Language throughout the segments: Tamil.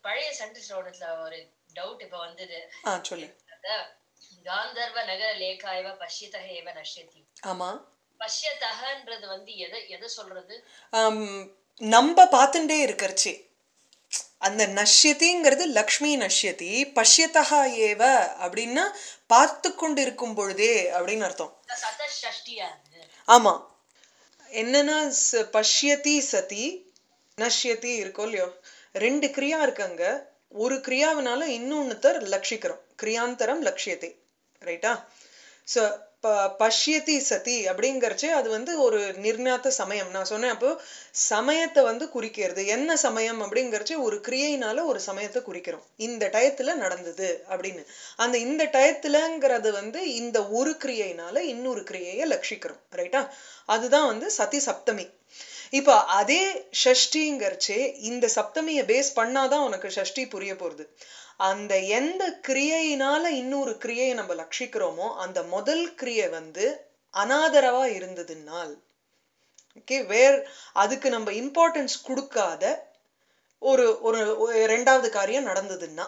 பழைய சென்டர் ஸ்லோகத்துல ஒரு டவுட் இப்ப வந்தது ஆ சொல்லு அந்த காந்தர்வ நகர லேகா இவ பஷ்யதக ஏவ நஷ்யதி ஆமா பஷ்யதகன்றது வந்து எதை எதை சொல்றது ஆம், நம்ம பார்த்துட்டே இருக்கிறச்சு அந்த நஷ்யதிங்கிறது லக்ஷ்மி நஷ்யதி பஷ்யத்தகா ஏவ அப்படின்னா பார்த்து கொண்டு இருக்கும் பொழுதே அப்படின்னு அர்த்தம் சத ஷஷ்டியா அது ஆமா என்னன்னா ச- பஷ்யதி சதி நஷ்யதி இருக்கும் இல்லையோ ரெண்டு கிரியா இருக்காங்க ஒரு கிரியாவினால இன்னொன்னுத்தர் லட்சிக்கிறோம் கிரியாந்தரம் லட்சியத்தை ரைட்டா ஸோ ப பஷ்யதி சதி அப்படிங்கறச்சே அது வந்து ஒரு நிர்ணாத்த சமயம் நான் சொன்னேன் அப்போ சமயத்தை வந்து குறிக்கிறது என்ன சமயம் அப்படிங்கறச்சே ஒரு கிரியையினால ஒரு சமயத்தை குறிக்கிறோம் இந்த டயத்துல நடந்தது அப்படின்னு அந்த இந்த டயத்துலங்கிறது வந்து இந்த ஒரு கிரியையினால இன்னொரு கிரியையை லட்சிக்கிறோம் ரைட்டா அதுதான் வந்து சதி சப்தமி இப்போ அதே ஷஷ்டிங்கிறச்சே இந்த சப்தமியை பேஸ் பண்ணாதான் உனக்கு ஷஷ்டி புரிய போறது அந்த எந்த கிரியையினால இன்னொரு கிரியையை நம்ம லட்சிக்கிறோமோ அந்த முதல் கிரியை வந்து அனாதரவா இருந்ததுனால் ஓகே வேர் அதுக்கு நம்ம இம்பார்ட்டன்ஸ் கொடுக்காத ஒரு ஒரு ஒரு ரெண்டாவது காரியம் நடந்ததுன்னா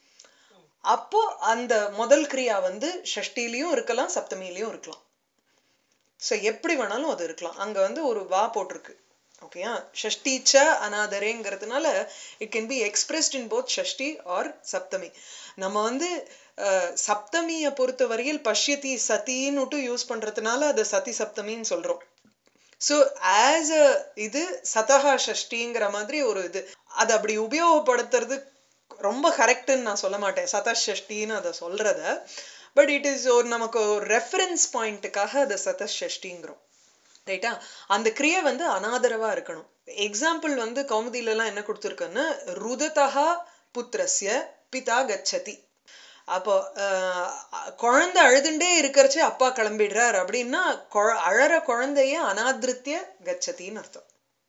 அப்போ அந்த முதல் கிரியா வந்து ஷஷ்டிலையும் இருக்கலாம் சப்தமிலையும் இருக்கலாம் ஸோ எப்படி வேணாலும் அது இருக்கலாம் அங்க வந்து ஒரு வா போட்டிருக்கு ஓகேயா ஷஷ்டி ச அனாதரேங்கிறதுனால it can be expressed in both ஷஷ்டி ஆர் சப்தமி நம்ம வந்து அஹ், சப்தமியை பொறுத்த வரையில் பஷ்யதி சதின்னுட்டு யூஸ் பண்றதுனால அது சதி சப்தமின்னு சொல்றோம் ஸோ ஆஸ் அ இது சதஹா ஷஷ்டிங்கிற மாதிரி ஒரு இது அது அப்படி உபயோகப்படுத்துறது ரொம்ப கரெக்டுன்னு நான் சொல்ல மாட்டேன் சத ஷஷ்டின்னு அதை சொல்றத பட் இட் இஸ் ஒரு நமக்கு ஒரு ரெஃபரன்ஸ் பாயிண்ட்டுக்காக அதை சத ஷஷ்டிங்கிறோம் ரைட்டா அந்த கிரியை வந்து அனாதரவா இருக்கணும் எக்ஸாம்பிள் வந்து கௌமுதியில எல்லாம் என்ன கொடுத்துருக்கேன்னா ருததா புத்திரஸ்ய பிதா கச்சதி அப்போ ஆஹ், குழந்தை அழுதுண்டே இருக்கிறச்சே அப்பா கிளம்பிடுறார் அப்படின்னா கொழ- அழற குழந்தைய அனாதிருத்திய கச்சதின்னு அர்த்தம்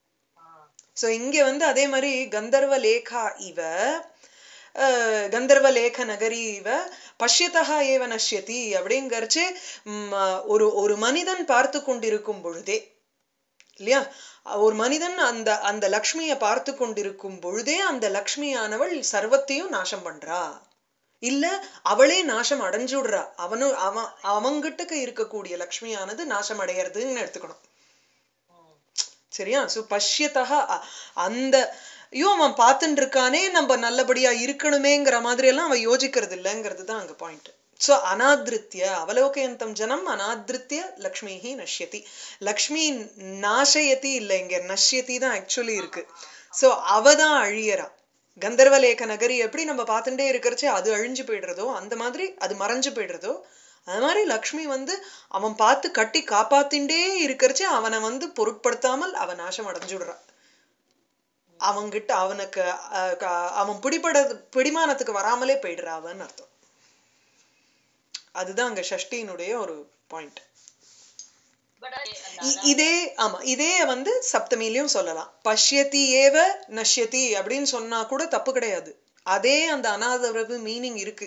ஸோ இங்க வந்து அதே மாதிரி கந்தர்வ லேகா இவ அஹ், கந்தர்வ லேக நகரி இவ பஷ்யத்தகா ஏவ நஷ்யதி அப்படிங்கறச்சு ம், ஒரு ஒரு மனிதன் பார்த்து கொண்டிருக்கும் பொழுதே இல்லையா ஒரு மனிதன் அந்த அந்த லக்ஷ்மியை பார்த்து கொண்டிருக்கும் பொழுதே அந்த லக்ஷ்மியானவள் சர்வத்தையும் நாசம் பண்றா இல்ல அவளே நாசம் அடைஞ்சுடுறா அவனு அவன் அவங்கிட்டக்க இருக்கக்கூடிய லக்ஷ்மியானது நாசம் அடையறதுன்னு எடுத்துக்கணும் சரியா சோ பஷ்யத்தகா அ- அந்த ஐயோ அவன் பார்த்துட்டு இருக்கானே நம்ம நல்லபடியா இருக்கணுமேங்கிற மாதிரி எல்லாம் அவன் யோசிக்கிறது இல்லைங்கிறது தான் அங்க பாயிண்ட் சோ அனாதிருத்திய அவலோகயந்தம் ஜனம் அனாதிருத்திய லக்ஷ்மிஹி நஷ்யதி லக்ஷ்மி நாசயதி இல்லை இங்க நஷ்யதி தான் ஆக்சுவலி இருக்கு சோ அவ தான் அழியறா கந்தர்வலேக நகரி எப்படி நம்ம பார்த்துட்டே இருக்கிறச்சே அது அழிஞ்சு போயிடுறதோ அந்த மாதிரி அது மறைஞ்சு போயிடுறதோ அது மாதிரி லக்ஷ்மி வந்து அவன் பார்த்து கட்டி காப்பாத்திண்டே இருக்கிறச்சே அவனை வந்து பொருட்படுத்தாமல் அவன் நாசம் அடைஞ்சுடுறான் அவன்கிட்ட அவனுக்கு அஹ், க- அவன் பிடிபட பிடிமானத்துக்கு வராமலே போயிடுறா அவன் அர்த்தம் அதுதான் அங்க ஷஷ்டியினுடைய ஒரு பாயிண்ட் பட் இதே ஆமா இதே வந்து சப்தமிலையும் சொல்லலாம் பஷ்யதி ஏவ நஷ்யதி அப்படின்னு சொன்னா கூட தப்பு கிடையாது அதே அந்த அனாதரவு மீனிங் இருக்கு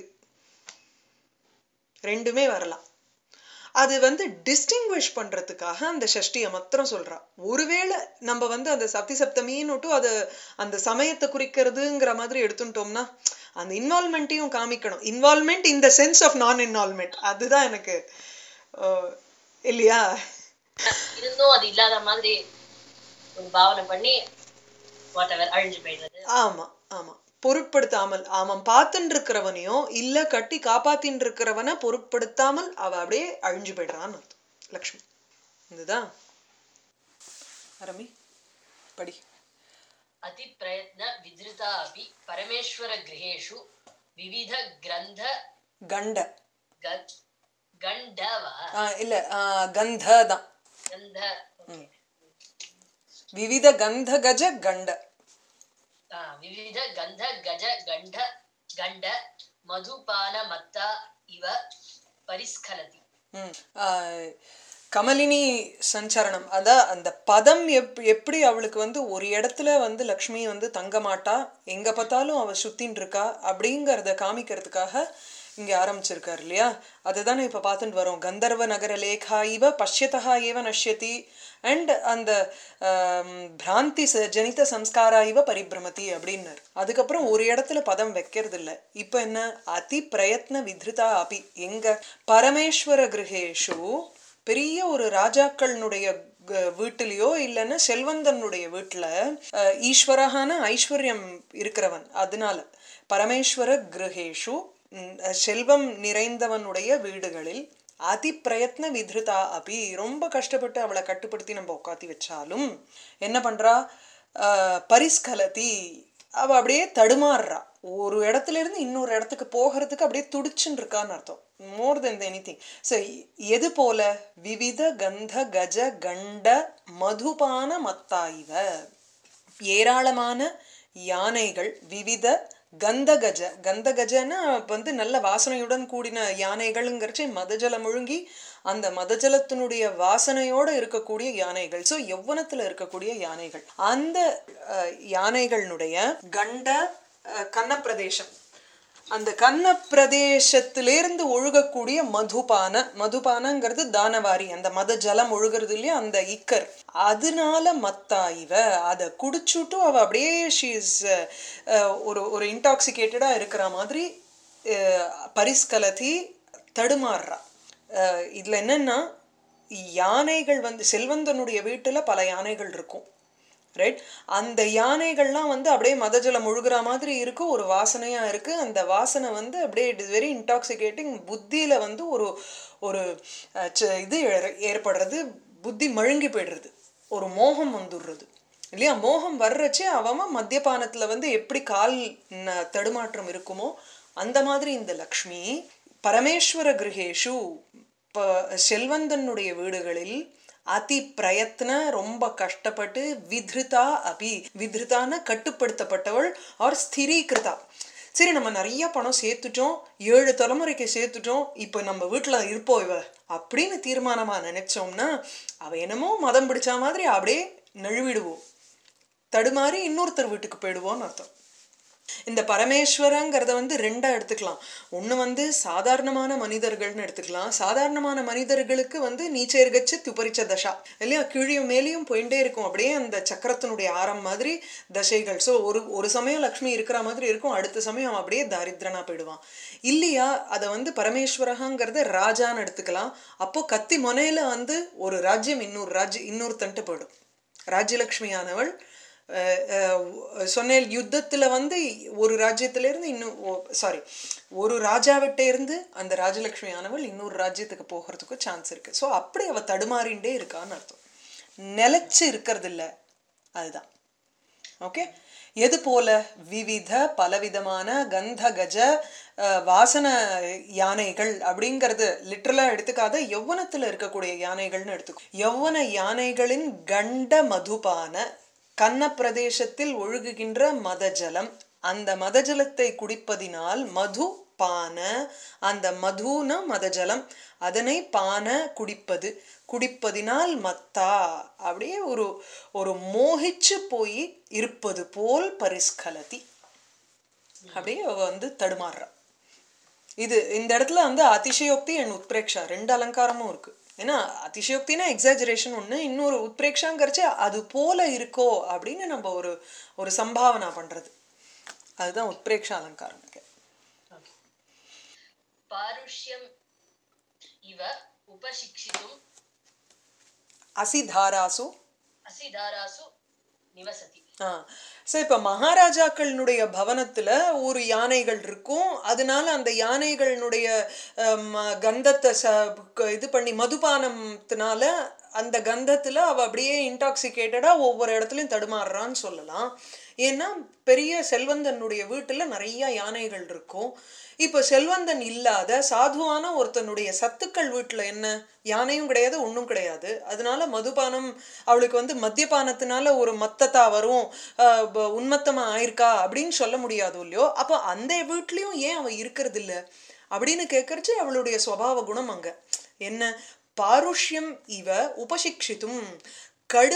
ரெண்டுமே வரலாம் அது வந்து டிஸ்டிங்விஷ் பண்றதுக்காக அந்த ஷஷ்டியை மாத்திரம் சொல்றா ஒருவேளை நம்ம வந்து அந்த சப்தி சப்தமின்னுட்டு அது அந்த சமயத்தை குறிக்கிறதுங்கிற மாதிரி எடுத்துட்டோம்னா அந்த இன்வால்மெண்ட்டையும் காமிக்கணும் இன்வால்மெண்ட் இந்த சென்ஸ் ஆஃப் நான் இன்வால்மெண்ட் அதுதான் எனக்கு அஹ், இல்லையா இருந்தும் அது இல்லாத மாதிரி ஒரு பாவனை பண்ணி வாட் எவர் அழிஞ்சு போயிடுறது ஆமா ஆமா பொருட்படுத்தாமல் அவன் பார்த்துட்டு இருக்கிறவனையோ இல்ல கட்டி காப்பாத்தின்னு இருக்கிறவனை பொருட்படுத்தாமல் அவ அப்படியே அழிஞ்சு போயிடுறான்னு அர்த்தம் லக்ஷ்மி இதுதான் அரமி படி அதி பிரயத்ன விதிருதா அபி பரமேஸ்வர கிரகேஷு விவித கிரந்த கண்ட க- கண்டவா ஆ, இல்ல ஆ, கந்த தான் கந்த okay. விவித கந்த கஜ கண்ட ஆ, விவித கந்த கஜ கண்ட கண்ட மதுபான மத்தா இவ பரிஸ்கலதி ம். ஆ, கமலினி சஞ்சரணம் அதான் அந்த பதம் எப் எப்படி அவளுக்கு வந்து ஒரு இடத்துல வந்து லக்ஷ்மி வந்து தங்க மாட்டா எங்க பார்த்தாலும் அவ சுத்தின்னு இருக்கா அப்படிங்கறத காமிக்கிறதுக்காக இங்க ஆரம்பிச்சிருக்காரு இல்லையா அதுதானே இப்ப பார்த்துட்டு வரோம் கந்தர்வ நகர லேகா இவ பஷ்யதா ஏவ நஷ்யதி அண்ட் அந்த ஆம், பிராந்தி ச- ஜனித சம்ஸ்காரா இவ பரிபிரமதி அப்படின்னாரு அதுக்கப்புறம் ஒரு இடத்துல பதம் வைக்கிறது இல்ல இப்ப என்ன அதி பிரயத்ன வித்ருதா அபி எங்க பரமேஸ்வர கிரகேஷு பெரிய ஒரு ராஜாக்களினுடைய க- வீட்டிலேயோ இல்லைன்னா செல்வந்தனுடைய வீட்டுல அஹ், ஈஸ்வரகான ஐஸ்வர்யம் இருக்கிறவன் அதனால பரமேஸ்வர கிரகேஷு ம், செல்வம் நிறைந்தவனுடைய வீடுகளில் அதி பிரயத்ன வித்ருதா அபி ரொம்ப கஷ்டப்பட்டு அவளை கட்டுப்படுத்தி நம்ம உட்காத்தி வச்சாலும் என்ன பண்றா அஹ், பரிஸ்கலதி அவ அப்படியே தடுமாறுறா ஒரு இடத்துல இருந்து இன்னொரு இடத்துக்கு போகிறதுக்கு அப்படியே துடிச்சுன்னு இருக்கான்னு அர்த்தம் more than anything so எது போல விவித கந்த கஜ கண்ட மதுபான மத்தாயிவ ஏராளமான யானைகள் விவித கந்தகஜ கந்தகஜன்னா வந்து நல்ல வாசனையுடன் கூடின யானைகள்ங்கிறச்சு மதஜலம் முழுங்கி அந்த மதஜலத்தினுடைய வாசனையோட இருக்கக்கூடிய யானைகள் ஸோ யௌவனத்துல இருக்கக்கூடிய யானைகள் அந்த அஹ், யானைகளினுடைய கண்ட அஹ், கன்னப்பிரதேசம் அந்த கன்ன பிரதேசத்திலேருந்து ஒழுகக்கூடிய மதுபான மதுபானங்கிறது தானவாரி அந்த மத ஜலம் ஒழுகிறது இல்லையா அந்த இக்கர் அதனால மத்தா இவ அதை குடிச்சுட்டு அவ அப்படியே ஷீஸ் ஒரு ஒரு இன்டாக்சிகேட்டடா இருக்கிற மாதிரி அஹ், பரிஸ்கலதி தடுமாறுறா அஹ், இதுல என்னன்னா யானைகள் வந்து செல்வந்தனுடைய வீட்டுல பல யானைகள் இருக்கும் ரைட் அந்த யானைகள்லாம் வந்து அப்படியே மதஜலம் முழுகிற மாதிரி இருக்கு ஒரு வாசனையா இருக்கு அந்த வாசனை வந்து அப்படியே இட் இஸ் வெரி இன்டாக்சிகேட்டிங் புத்தியில வந்து ஒரு ஒரு அஹ், ச- இது ஏற- ஏற்படுறது புத்தி மழுங்கி போயிடுறது ஒரு மோகம் வந்துடுறது இல்லையா மோகம் வர்றச்சே அவன் மத்தியபானத்துல வந்து எப்படி கால் ந- தடுமாற்றம் இருக்குமோ அந்த மாதிரி இந்த லக்ஷ்மி பரமேஸ்வர கிரகேஷு ப செல்வந்தனுடைய வீடுகளில் அதி பிரயத்ன ரொம்ப கஷ்டப்பட்டு வித்ருதா அபி வித்ருதான கட்டுப்படுத்தப்பட்டவள் ஆர் ஸ்திரீகிருதா சரி நம்ம நிறைய பணம் சேர்த்துட்டோம் ஏழு தலைமுறைக்கு சேர்த்துட்டோம் இப்போ நம்ம வீட்டில் இருப்போம் இவ அப்படின்னு தீர்மானமா நினைச்சோம்னா அவ என்னமோ மதம் பிடிச்ச மாதிரி அப்படியே நழுவிடுவோம் தடுமாறி இன்னொருத்தர் வீட்டுக்கு போயிடுவோம்னு அர்த்தம் இந்த பரமேஸ்வரங்கிறத வந்து ரெண்டா எடுத்துக்கலாம் ஒண்ணு வந்து சாதாரணமான மனிதர்கள்னு எடுத்துக்கலாம் சாதாரணமான மனிதர்களுக்கு வந்து நீச்சேர்கச்சு துபரிச்ச தசா இல்லையா கீழியும் மேலேயும் போயிட்டே இருக்கும் அப்படியே அந்த சக்கரத்தினுடைய ஆரம் மாதிரி தசைகள் ஸோ ஒரு ஒரு சமயம் லக்ஷ்மி இருக்கிற மாதிரி இருக்கும் அடுத்த சமயம் அவன் அப்படியே தாரித்ரனா போயிடுவான் இல்லையா அதை வந்து பரமேஸ்வரகாங்கிறத ராஜான்னு எடுத்துக்கலாம் அப்போ கத்தி முனையில வந்து ஒரு ராஜ்யம் இன்னொரு ராஜ்யம் இன்னொருத்தன்ட்டு போயிடும் ராஜ்யலக்ஷ்மியானவள் அஹ், அஹ், சொன்னேன் யுத்தத்துல வந்து ஒரு ராஜ்யத்துல இருந்து இன்னும் சாரி ஒரு ராஜாவிட்ட இருந்து அந்த ராஜலக்ஷ்மி ஆனவள் இன்னொரு ராஜ்யத்துக்கு போகிறதுக்கு சான்ஸ் இருக்கு ஸோ அப்படி அவ தடுமாறிண்டே இருக்கான்னு அர்த்தம் நிலைச்சு இருக்கிறது இல்ல அதுதான் ஓகே எது போல விவித பலவிதமான கந்த கஜ அஹ், வாசன யானைகள் அப்படிங்கிறது லிட்டரலா எடுத்துக்காத யௌவனத்துல இருக்கக்கூடிய யானைகள்னு எடுத்துக்கோ யௌவன யானைகளின் கண்ட மதுபான கன்ன பிரதேசத்தில் ஒழுகுகின்ற மதஜலம் அந்த மதஜலத்தை குடிப்பதினால் மது பான அந்த மதுன மதஜலம் அதனை பான குடிப்பது குடிப்பதினால் மத்தா அப்படியே ஒரு ஒரு மோகிச்சு போய் இருப்பது போல் பரிஸ்கலதி அப்படியே அவ வந்து தடுமாறுறா இது இந்த இடத்துல வந்து அதிசயோக்தி அண்ட் உத்பிரேக்ஷா ரெண்டு அலங்காரமும் இருக்கு ஏன்னா அதிசயோக்தினா எக்ஸாஜரேஷன் ஒண்ணு இன்னொரு உத்பிரேக்ஷாங்கிறச்சு அது போல இருக்கோ அப்படின்னு நம்ம ஒரு ஒரு சம்பாவனா பண்றது அதுதான் உத்பிரேக்ஷா அலங்காரம் பாருஷ்யம் இவ உபசிக்ஷிதும் அசிதாராசு அசிதாராசு நிவசதி ஆ ஸோ இப்போ மகாராஜாக்களினுடைய பவனத்துல ஒரு யானைகள் இருக்கும் அதனால அந்த யானைகளினுடைய அம், கந்தத்தை ச க- இது பண்ணி மதுபானத்தினால அந்த கந்தத்துல அவ அப்படியே இன்டாக்சிகேட்டடா ஒவ்வொரு இடத்துலயும் தடுமாறுறான்னு சொல்லலாம் ஏன்னா பெரிய செல்வந்தனுடைய வீட்டுல நிறைய யானைகள் இருக்கும் இப்போ செல்வந்தன் இல்லாத சாதுவான ஒருத்தனுடைய சத்துக்கள் வீட்டுல என்ன யானையும் கிடையாது ஒண்ணும் கிடையாது அதனால மதுபானம் அவளுக்கு வந்து மத்தியபானத்தினால ஒரு மத்தத்தா வரும் ஆஹ் ப- உன்மத்தமா ஆயிருக்கா அப்படின்னு சொல்ல முடியாது இல்லையோ அப்போ அந்த வீட்லயும் ஏன் அவ இருக்கிறது இல்ல அப்படின்னு கேட்கறச்சு அவளுடைய சுவாவ குணம் அங்க என்ன பாருஷ்யம் இவ உபசிக்ஷித்தும்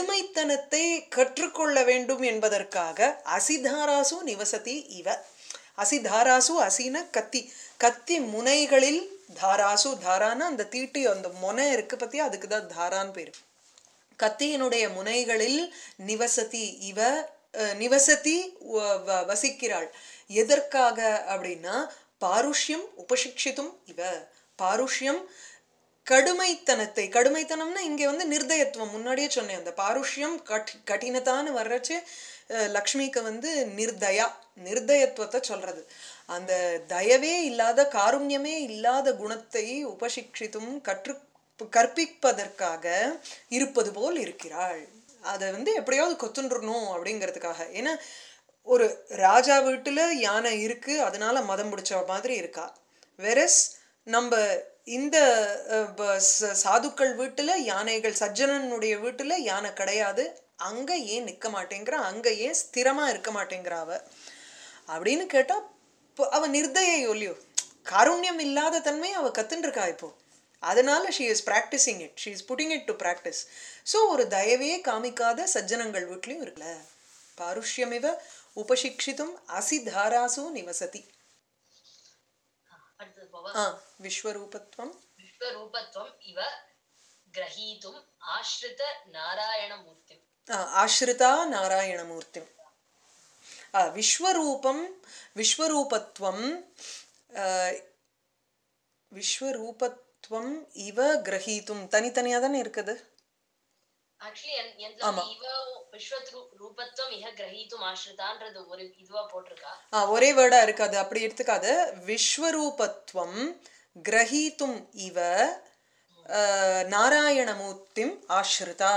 கடுமைத்தனத்தை கற்றுக்கொள்ள வேண்டும் என்பதற்காக அசிதாராசு நிவசதி இவ அசி தாராசு அசின கத்தி கத்தி முனைகளில் தாராசு தாரானா அந்த தீட்டி அந்த முனை இருக்கு பத்தியா அதுக்கு தான் தாரான்னு பேரு கத்தியினுடைய முனைகளில் நிவசதி இவ அஹ், நிவசதி வ- வ- வசிக்கிறாள் எதற்காக அப்படின்னா பாருஷ்யம் உபசிக்ஷித்தும் இவ பாருஷ்யம் கடுமைத்தனத்தை கடுமைத்தனம்னா இங்க வந்து நிர்தயத்துவம் முன்னாடியே சொன்னேன் அந்த பாருஷ்யம் கட் கடினத்தான்னு வர்றச்சு அஹ், லக்ஷ்மிக்கு வந்து நிர்தயா நிர்தயத்துவத்தை சொல்றது அந்த தயவே இல்லாத காருண்யமே இல்லாத குணத்தை உபசிக்ஷித்தும் கற்று கற்பிப்பதற்காக இருப்பது போல் இருக்கிறாள் அதை வந்து எப்படியாவது கொத்துன்றணும் அப்படிங்கிறதுக்காக ஏன்னா ஒரு ராஜா வீட்டுல யானை இருக்கு அதனால மதம் பிடிச்ச மாதிரி இருக்கா வெரஸ் நம்ம இந்த அஹ், ப- ச- சாதுக்கள் வீட்டுல யானைகள் சஜ்ஜனனுடைய வீட்டுல யானை கிடையாது அங்க ஏன் நிக்க மாட்டேங்கிறா அங்க ஏன் ஸ்திரமா இருக்க மாட்டேங்கிறா அவ அப்படின்னு கேட்டா இப்போ அவ நிர்தயை இல்லையோ காருண்யம் இல்லாத தன்மை அவ கத்துன்னு இருக்கா இப்போ அதனால she is practising it she is putting it to practice so ஒரு தயவே காமிக்காத சஜ்ஜனங்கள் வீட்லயும் இருக்குல்ல பாருஷ்யமிவ உபசிக்ஷித்தும் அசிதாராசு நிவசதி அடுத்தது போவா ஆ விஸ்வரூபத்வம் விஸ்வரூபத்வம் இவ கிரகீதும் ஆஸ்ரித நாராயணமூர்த்தி ஆ, ஆஸ்ரிதா நாராயணமூர்த்திம் ஆ, விஸ்வரூபம் விஸ்வரூபத்வம் ஆ, விஸ்வரூபத்வம் இவ கிரகீத்தும் தனித்தனியா தானே இருக்குது ஆக்சுவலி எந்த இவ விஸ்வத் ரூபத்துவம் இக கிரகீதும் ஆஸ்ரிதான்றது ஒரு இதுவா போட்டிருக்கா ஆ, ஒரே வேர்டா இருக்காது அப்படி எடுத்துக்காது விஸ்வரூபத்வம் கிரகீத்தும் இவ ஆ, நாராயணமூர்த்திம் ஆஸ்ரிதா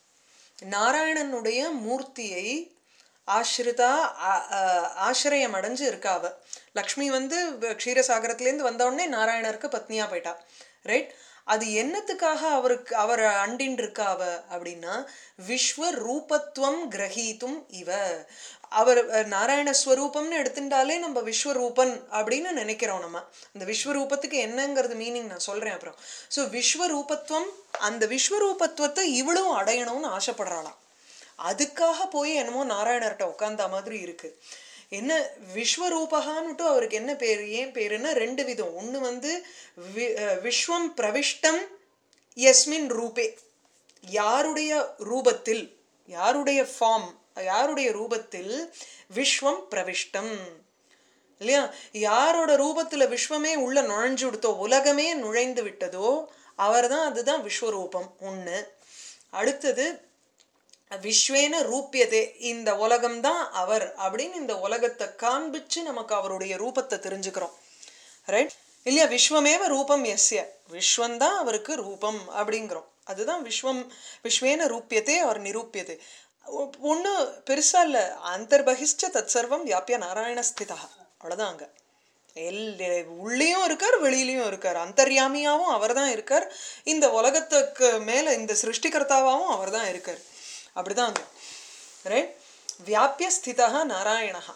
நாராயணனுடைய மூர்த்தியை ஆஸ்ரிதா ஆ- ஆ, ஆசிரியம் அடைஞ்சு இருக்கா அவ லக்ஷ்மி வந்து வ- க்ஷீரசாகரத்துலேருந்து வந்த உடனே நாராயணருக்கு பத்னியா போயிட்டா ரைட் அது என்னத்துக்காக அவருக்கு அவர் அண்டின் இருக்கா அவ அப்படின்னா விஸ்வ ரூபத்துவம் கிரகீத்தும் இவ அவர் அஹ், நாராயண ஸ்வரூபம்னு எடுத்துட்டாலே நம்ம விஸ்வரூபன் அப்படின்னு நினைக்கிறோம் நம்ம அந்த விஸ்வரூபத்துக்கு என்னங்கிறது மீனிங் நான் சொல்றேன் அப்புறம் ஸோ விஸ்வரூபத்துவம் அந்த விஸ்வரூபத்துவத்தை இவளும் அடையணும்னு ஆசைப்படுறாளாம் அதுக்காக போய் என்னமோ நாராயணர்கிட்ட உட்கார்ந்த மாதிரி இருக்கு என்ன விஸ்வரூபகான்னுட்டு அவருக்கு என்ன பேர் ஏன் பேருன்னா ரெண்டு விதம் ஒன்று வந்து வி- அஹ் விஸ்வம் பிரவிஷ்டம் யஸ்மின் ரூபே யாருடைய ரூபத்தில் யாருடைய ஃபார்ம் யாருடைய ரூபத்தில் விஸ்வம் பிரவிஷ்டம் இல்லையா யாரோட ரூபத்துல விஸ்வமே உள்ள நுழைஞ்சு விடுத்தோ உலகமே நுழைந்து விட்டதோ அவர்தான் அதுதான் விஸ்வரூபம் ஒண்ணு அடுத்தது விஸ்வேன ரூபியதே இந்த உலகம்தான் அவர் அப்படின்னு இந்த உலகத்தை காண்பிச்சு நமக்கு அவருடைய ரூபத்தை தெரிஞ்சுக்கிறோம் ரைட் இல்லையா விஸ்வமேவ ரூபம் எஸ்ய விஸ்வந்தான் அவருக்கு ரூபம் அப்படிங்கிறோம் அதுதான் விஸ்வம் விஸ்வேன ரூபியதே அவர் நிரூபியதே ஒன்று பெருசா இல்லை அந்தர்பகிஷ்ட தத் சர்வம் வியாபிய நாராயண ஸ்திதா அவ்வளோதான் அங்கே எல் உள்ளேயும் இருக்கார் வெளியிலயும் இருக்கார் அந்தர்யாமியாவும் அவர்தான் இருக்கார் இந்த உலகத்துக்கு மேல இந்த சிருஷ்டிகர்த்தாவாவும் அவர்தான் இருக்கார் அப்படிதான் அங்க ரைட் வியாபிய ஸ்திதா நாராயணஹா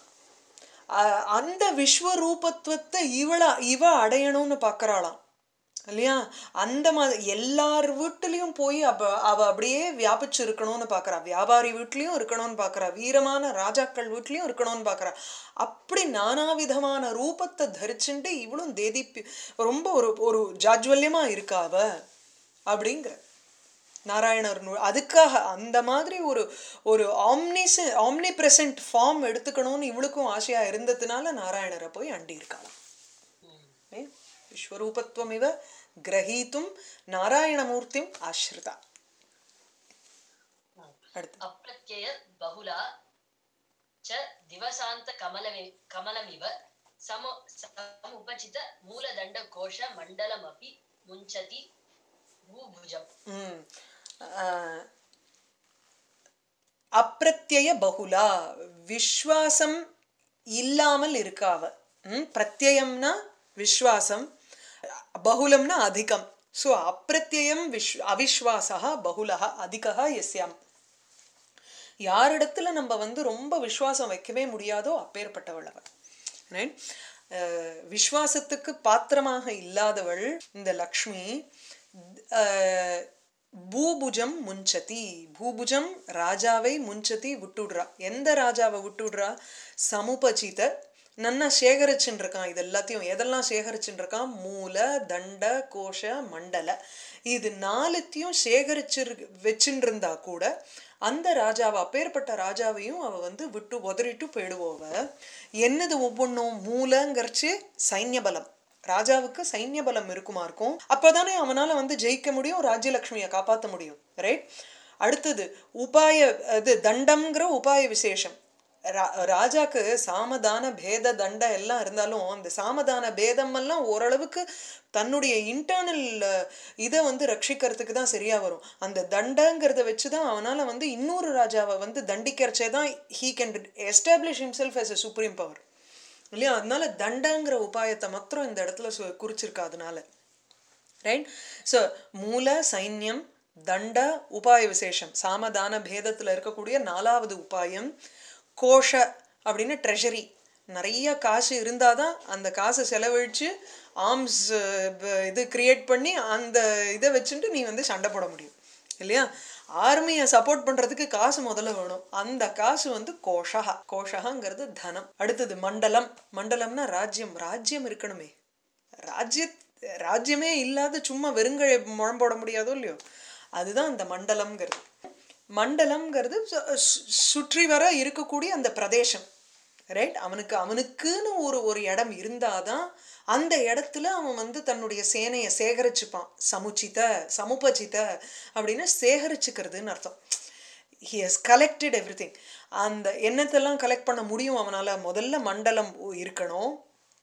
அ- அந்த விஸ்வரூபத்துவத்தை இவள இவ அடையணும்னு பார்க்கறாளாம் இல்லையா அந்த மாதிரி எல்லார் வீட்டுலயும் போய் அவ அவ அப்படியே வியாபிச்சு இருக்கணும்னு பார்க்கறா வியாபாரி வீட்லயும் இருக்கணும்னு பார்க்கறா வீரமான ராஜாக்கள் வீட்லயும் இருக்கணும்னு பார்க்கறா அப்படி நானாவிதமான ரூபத்தை தரிச்சுண்டு இவளும் தேதிப்பி ரொம்ப ஒரு ஒரு ஜாஜ்வல்யமா இருக்கா அவ அப்படிங்கிற நாராயணர் நூ- அதுக்காக அந்த மாதிரி ஒரு ஒரு ஆம்னிஸ் ஆம்னி பிரசன்ட் ஃபார்ம் எடுத்துக்கணும்னு இவளுக்கும் ஆசையா இருந்ததுனால நாராயணரை போய் அண்டி இருக்காளாம் ஏ? விஸ்வரூபத்வமிவ கிரகீத்தும் நாராயணமூர்த்திம் ஆஸ்ரிதா அடுத்து அப்பிரத்யய பகுலா ச திவசாந்த கமலமி கமலமிவ சம சமுபசித மூலதண்ட கோஷ மண்டலமபி முஞ்சதி பூபுஜம் ம். ஆஹ், அப்பிரத்யய பகுலா விஸ்வாசம் இல்லாமல் இருக்கா அவ ம், பிரத்யயம்னா விஸ்வாசம் பகுலம்னா அதிகம் ஸோ அப்பிரத்யயம் விஷ் அவிஸ்வாசா பகுலா அதிகா எஸ்யாம் யாரிடத்துல நம்ம வந்து ரொம்ப விசுவாசம் வைக்கவே முடியாதோ அப்பேற்பட்டவள் அவள் Right? அஹ் விசுவாசத்துக்கு பாத்திரமாக இல்லாதவள் இந்த லக்ஷ்மி அஹ், பூபுஜம் முஞ்சதி பூபுஜம் ராஜாவை முஞ்சதி விட்டுடுறா எந்த ராஜாவை விட்டுடுறா சமுபஜித நன்னா சேகரிச்சுன்னு இருக்கான் இது எல்லாத்தையும் எதெல்லாம் சேகரிச்சுன்னு இருக்கான் மூல தண்ட கோஷ மண்டல இது நாலுத்தையும் சேகரிச்சு வச்சுட்டு இருந்தா கூட அந்த ராஜாவை அப்பேற்பட்ட ராஜாவையும் அவ வந்து விட்டு உதறிட்டு போயிடுவோவ என்னது ஒவ்வொன்றும் மூலங்கிறச்சு சைன்ய பலம் ராஜாவுக்கு சைன்ய பலம் இருக்குமா இருக்கும் அப்பதானே அவனால வந்து ஜெயிக்க முடியும் ராஜ்யலக்ஷ்மியை காப்பாற்ற முடியும் ரைட் அடுத்தது உபாய இது தண்டம்ங்கிற உபாய விசேஷம் ரா ராஜாக்கு சாமதான பேத தண்ட எல்லாம் இருந்தாலும் அந்த சாமதான பேதம் எல்லாம் ஓரளவுக்கு தன்னுடைய இன்டர்னல் இதை வந்து ரட்சிக்கிறதுக்கு தான் சரியா வரும் அந்த தண்டங்கிறத வச்சு தான் அவனால வந்து இன்னொரு ராஜாவை வந்து தண்டிக்கிறச்சே தான் he can establish himself as a supreme power இல்லையா அதனால தண்டங்கிற உபாயத்தை மாத்திரம் இந்த இடத்துல சு- குறிச்சிருக்கா அதனால ரைட் ஸோ மூல சைன்யம் தண்ட உபாய விசேஷம் சாமதான பேதத்தில் இருக்கக்கூடிய நாலாவது உபாயம் கோஷ அப்படின்னு ட்ரெஷரி நிறைய காசு இருந்தால் தான் அந்த காசை செலவழித்து ஆர்ம்ஸ் இது கிரியேட் பண்ணி அந்த இதை வச்சுட்டு நீ வந்து சண்டை போட முடியும் இல்லையா ஆர்மியை சப்போர்ட் பண்ணுறதுக்கு காசு முதல்ல வேணும் அந்த காசு வந்து கோஷகா கோஷகாங்கிறது தனம் அடுத்தது மண்டலம் மண்டலம்னா ராஜ்யம் ராஜ்யம் இருக்கணுமே ராஜ்ய ராஜ்யமே இல்லாத சும்மா வெறுங்கழை முழம் போட முடியாதோ இல்லையோ அதுதான் அந்த மண்டலம்ங்கிறது மண்டலம்ங்கிறது சு- சு- சுற்றி வர இருக்கக்கூடிய அந்த பிரதேசம் ரைட் அவனுக்கு அவனுக்குன்னு ஒரு ஒரு இடம் இருந்தாதான் அந்த இடத்துல அவன் வந்து தன்னுடைய சேனையை சேகரிச்சுப்பான் சமுச்சித சமுபச்சித அப்படின்னு சேகரிச்சுக்கிறதுன்னு அர்த்தம் ஹி ஹஸ் கலெக்டட் எவ்ரி அந்த எண்ணத்தெல்லாம் கலெக்ட் பண்ண முடியும் அவனால முதல்ல மண்டலம் இருக்கணும்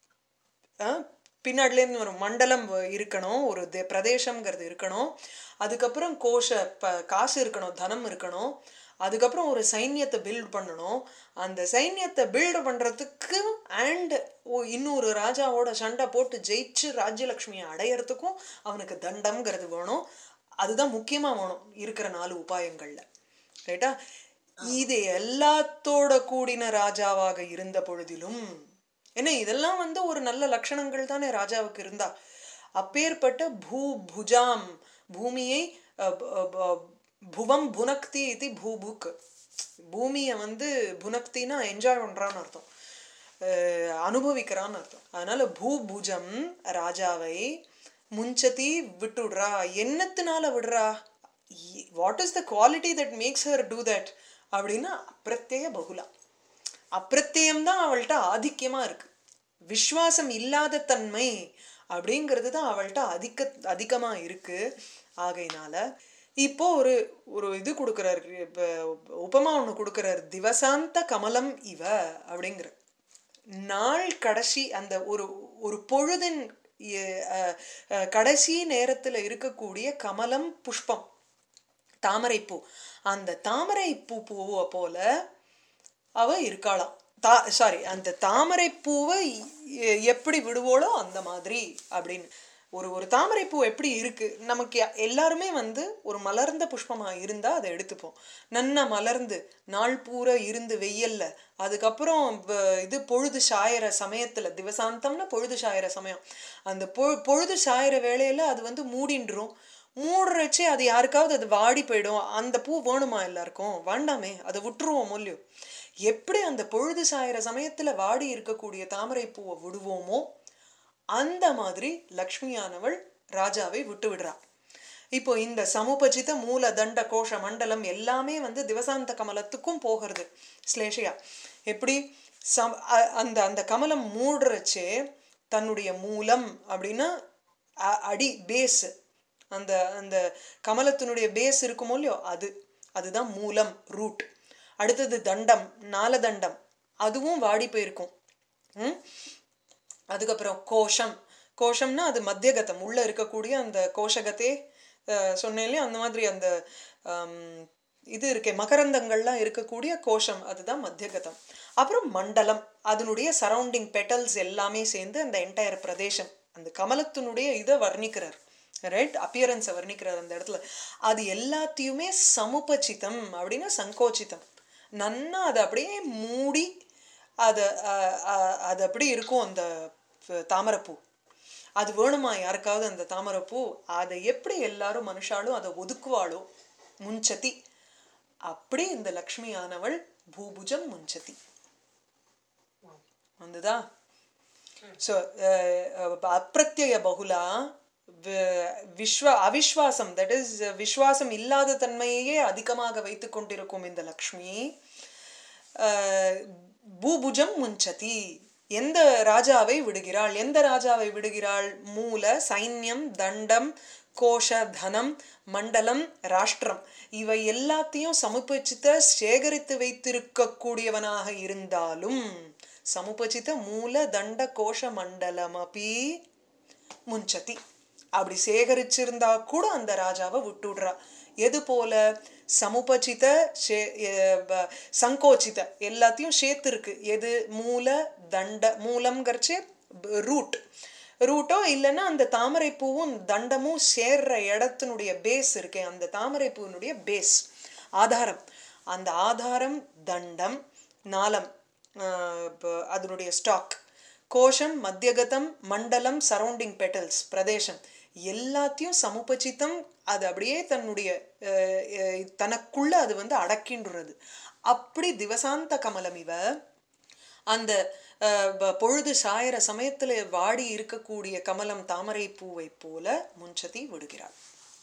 அஹ் பின்னாடிலேருந்து ஒரு மண்டலம் வ- இருக்கணும் ஒரு தே பிரதேசம்ங்கிறது இருக்கணும் அதுக்கப்புறம் கோஷ ப காசு இருக்கணும் தனம் இருக்கணும் அதுக்கப்புறம் ஒரு சைன்யத்தை பில்ட் பண்ணணும் அந்த சைன்யத்தை பில்ட் பண்ணுறதுக்கு அண்ட் இன்னொரு ராஜாவோட சண்டை போட்டு ஜெயிச்சு ராஜ்யலக்ஷ்மியை அடையறதுக்கும் அவனுக்கு தண்டம்ங்கிறது வேணும் அதுதான் முக்கியமாக வேணும் இருக்கிற நாலு உபாயங்களில் ரைட்டா இது எல்லாத்தோட கூடின ராஜாவாக இருந்த பொழுதிலும் ஏன்னா இதெல்லாம் வந்து ஒரு நல்ல லட்சணங்கள் தானே ராஜாவுக்கு இருந்தா அப்பேற்பட்ட பூ புஜாம் பூமியை அஹ், ப- ப- புவம் புனக்தி இது பூபுக் பூமியை வந்து புனக்தினா என்ஜாய் பண்றான்னு அர்த்தம் அஹ், அனுபவிக்கிறான்னு அர்த்தம் அதனால பூபுஜம் ராஜாவை முஞ்சதி விட்டுடுறா என்னத்தினால விடுறா what is the quality that makes her do that அப்படின்னா அப்பிரத்யய பகுலா அப்பிரத்தியம் தான் அவள்கிட்ட ஆதிக்கியமா இருக்கு விஸ்வாசம் இல்லாத தன்மை அப்படிங்கிறது தான் அவள்கிட்ட அதிக அதிகமா இருக்கு ஆகையினால இப்போ ஒரு ஒரு இது கொடுக்குறாரு இப்போ உபமா ஒன்று கொடுக்குறாரு திவசாந்த கமலம் இவ அப்படிங்கிற நாள் கடைசி அந்த ஒரு ஒரு பொழுதின் எ- அஹ், அஹ், கடைசி நேரத்துல இருக்கக்கூடிய கமலம் புஷ்பம் தாமரைப்பூ அந்த தாமரைப்பூ பூவை போல அவ இருக்காளாம் தா சாரி அந்த தாமரை பூவை எ- எப்படி விடுவோளோ அந்த மாதிரி அப்படின்னு ஒரு ஒரு தாமரைப்பூ எப்படி இருக்கு நமக்கு யா- எல்லாருமே வந்து ஒரு மலர்ந்த புஷ்பமா இருந்தா அதை எடுத்துப்போம் நன்னா மலர்ந்து நாள் பூரா இருந்து வெயில்ல அதுக்கப்புறம் வ- இது பொழுது சாயற சமயத்துல திவசாந்தம்னா பொழுது சாயற சமயம் அந்த பொ பொழுது சாயற வேளையில அது வந்து மூடின்றும் மூடுறச்சே அது யாருக்காவது அது வாடி போயிடும் அந்த பூ வேணுமா எல்லாருக்கும் வேண்டாமே அதை விட்டுருவோம் மொழியோ எப்படி அந்த பொழுது சாயிற சமயத்துல வாடி இருக்கக்கூடிய தாமரை பூவை விடுவோமோ அந்த மாதிரி லக்ஷ்மியானவள் ராஜாவை விட்டு விடுறா இப்போ இந்த சமுபஜித மூல தண்ட கோஷ மண்டலம் எல்லாமே வந்து திவசாந்த கமலத்துக்கும் போகிறது ஸ்லேஷையா எப்படி சம் அ- அந்த அந்த கமலம் மூடுறச்சே தன்னுடைய மூலம் அப்படின்னா அ- அடி பேஸ் அந்த அந்த கமலத்தினுடைய பேஸ் இருக்குமோ இல்லையோ அது அதுதான் மூலம் ரூட் அடுத்தது தண்டம் நாலதண்டம் அதுவும் வாடி போயிருக்கும் ம் அதுக்கப்புறம் கோஷம் கோஷம்னா அது மத்தியகதம் உள்ள இருக்கக்கூடிய அந்த கோஷகத்தே அஹ், சொன்னேன் இல்லையா அந்த மாதிரி அந்த ஆம், இது இருக்கே மகரந்தங்கள்லாம் இருக்கக்கூடிய கோஷம் அதுதான் மத்தியகதம் அப்புறம் மண்டலம் அதனுடைய சரௌண்டிங் பெட்டல்ஸ் எல்லாமே சேர்ந்து அந்த என்டையர் பிரதேசம் அந்த கமலத்தினுடைய இதை வர்ணிக்கிறார் ரைட் அப்பியரன்ஸை வர்ணிக்கிறார் அந்த இடத்துல அது எல்லாத்தையுமே சமுபச்சிதம் அப்படின்னா சங்கோச்சிதம் நன்னா அதை அப்படியே மூடி அதை அது அப்படி இருக்கும் அந்த ப- தாமரைப்பூ அது வேணுமா யாருக்காவது அந்த தாமரைப்பூ அதை எப்படி எல்லாரும் மனுஷாலும் அதை ஒதுக்குவாளோ முன்சதி அப்படி இந்த லக்ஷ்மி ஆனவள் பூபுஜம் முன்சதி வந்துதா ஸோ அப்பிரத்யய பகுலா வி- விஸ்வ அவிஸ்வாசம் தட் இஸ் விஸ்வாசம் இல்லாத தன்மையையே அதிகமாக வைத்துக் கொண்டிருக்கும் இந்த லக்ஷ்மி அஹ், பூபுஜம் முஞ்சதி எந்த ராஜாவை விடுகிறாள் எந்த ராஜாவை விடுகிறாள் மூல சைன்யம் தண்டம் கோஷ தனம் மண்டலம் ராஷ்டிரம் இவை எல்லாத்தையும் சமுபச்சித்த சேகரித்து வைத்திருக்கக்கூடியவனாக இருந்தாலும் சமுபச்சித மூல தண்ட கோஷ மண்டலம் அப்பி முஞ்சதி அப்படி சேகரிச்சிருந்தா கூட அந்த ராஜாவை விட்டுடுறா எது போல சமுபச்சித சே- எ- ப- சங்கோச்சித எல்லாத்தையும் சேர்த்துருக்கு எது மூல தண்ட மூலம்ங்கிறச்சு ரூட் ரூட்டோ இல்லைன்னா அந்த தாமரை பூவும் தண்டமும் சேர்ற இடத்தினுடைய பேஸ் இருக்கே அந்த தாமரை பூவினுடைய பேஸ் ஆதாரம் அந்த ஆதாரம் தண்டம் நாளம் ஆஹ் இப்ப அதனுடைய ஸ்டாக் கோஷம் மத்தியகதம் மண்டலம் சரௌண்டிங் பெட்டல்ஸ் பிரதேசம் எல்லாத்தையும் சமுபச்சித்தம் அது அப்படியே தன்னுடைய அஹ், அஹ், தனக்குள்ள அது வந்து அடக்கின்றது அப்படி திவசாந்த கமலம் இவ அந்த அஹ், ப- பொழுது சாயற சமயத்துல வாடி இருக்கக்கூடிய கமலம் தாமரை பூவை போல முன்சதி விடுகிறாள்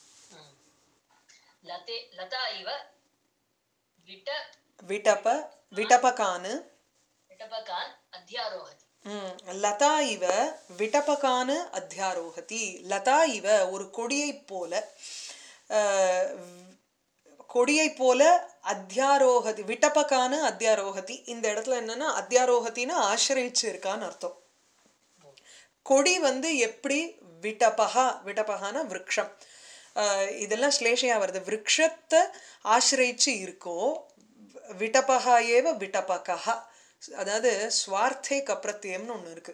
லதே லதா இவ விட்ட விட்டப விட்டபகானு விட்டபகான் அத்தியாரோகதி ம், லதா இவ விட்டபகானு அத்தியாரோகதி லதா இவ ஒரு கொடியைப் போல அஹ், கொடியைப் போல அத்தியாரோகதி விட்டபகானு அத்தியாரோகதி இந்த இடத்துல என்னன்னா அத்தியாரோகத்தின்னு ஆசிரியச்சு இருக்கான்னு அர்த்தம் கொடி வந்து எப்படி விட்டபகா விட்டபகான விருக்ஷம் அஹ், இதெல்லாம் ஸ்லேஷையா வருது விருக்ஷத்தை ஆசிரியச்சு இருக்கோ விட்டபகா ஏவ விட்டபகா அதாவது ஸ்வார்த்தே கப்ரத்தியம்னு ஒன்று இருக்கு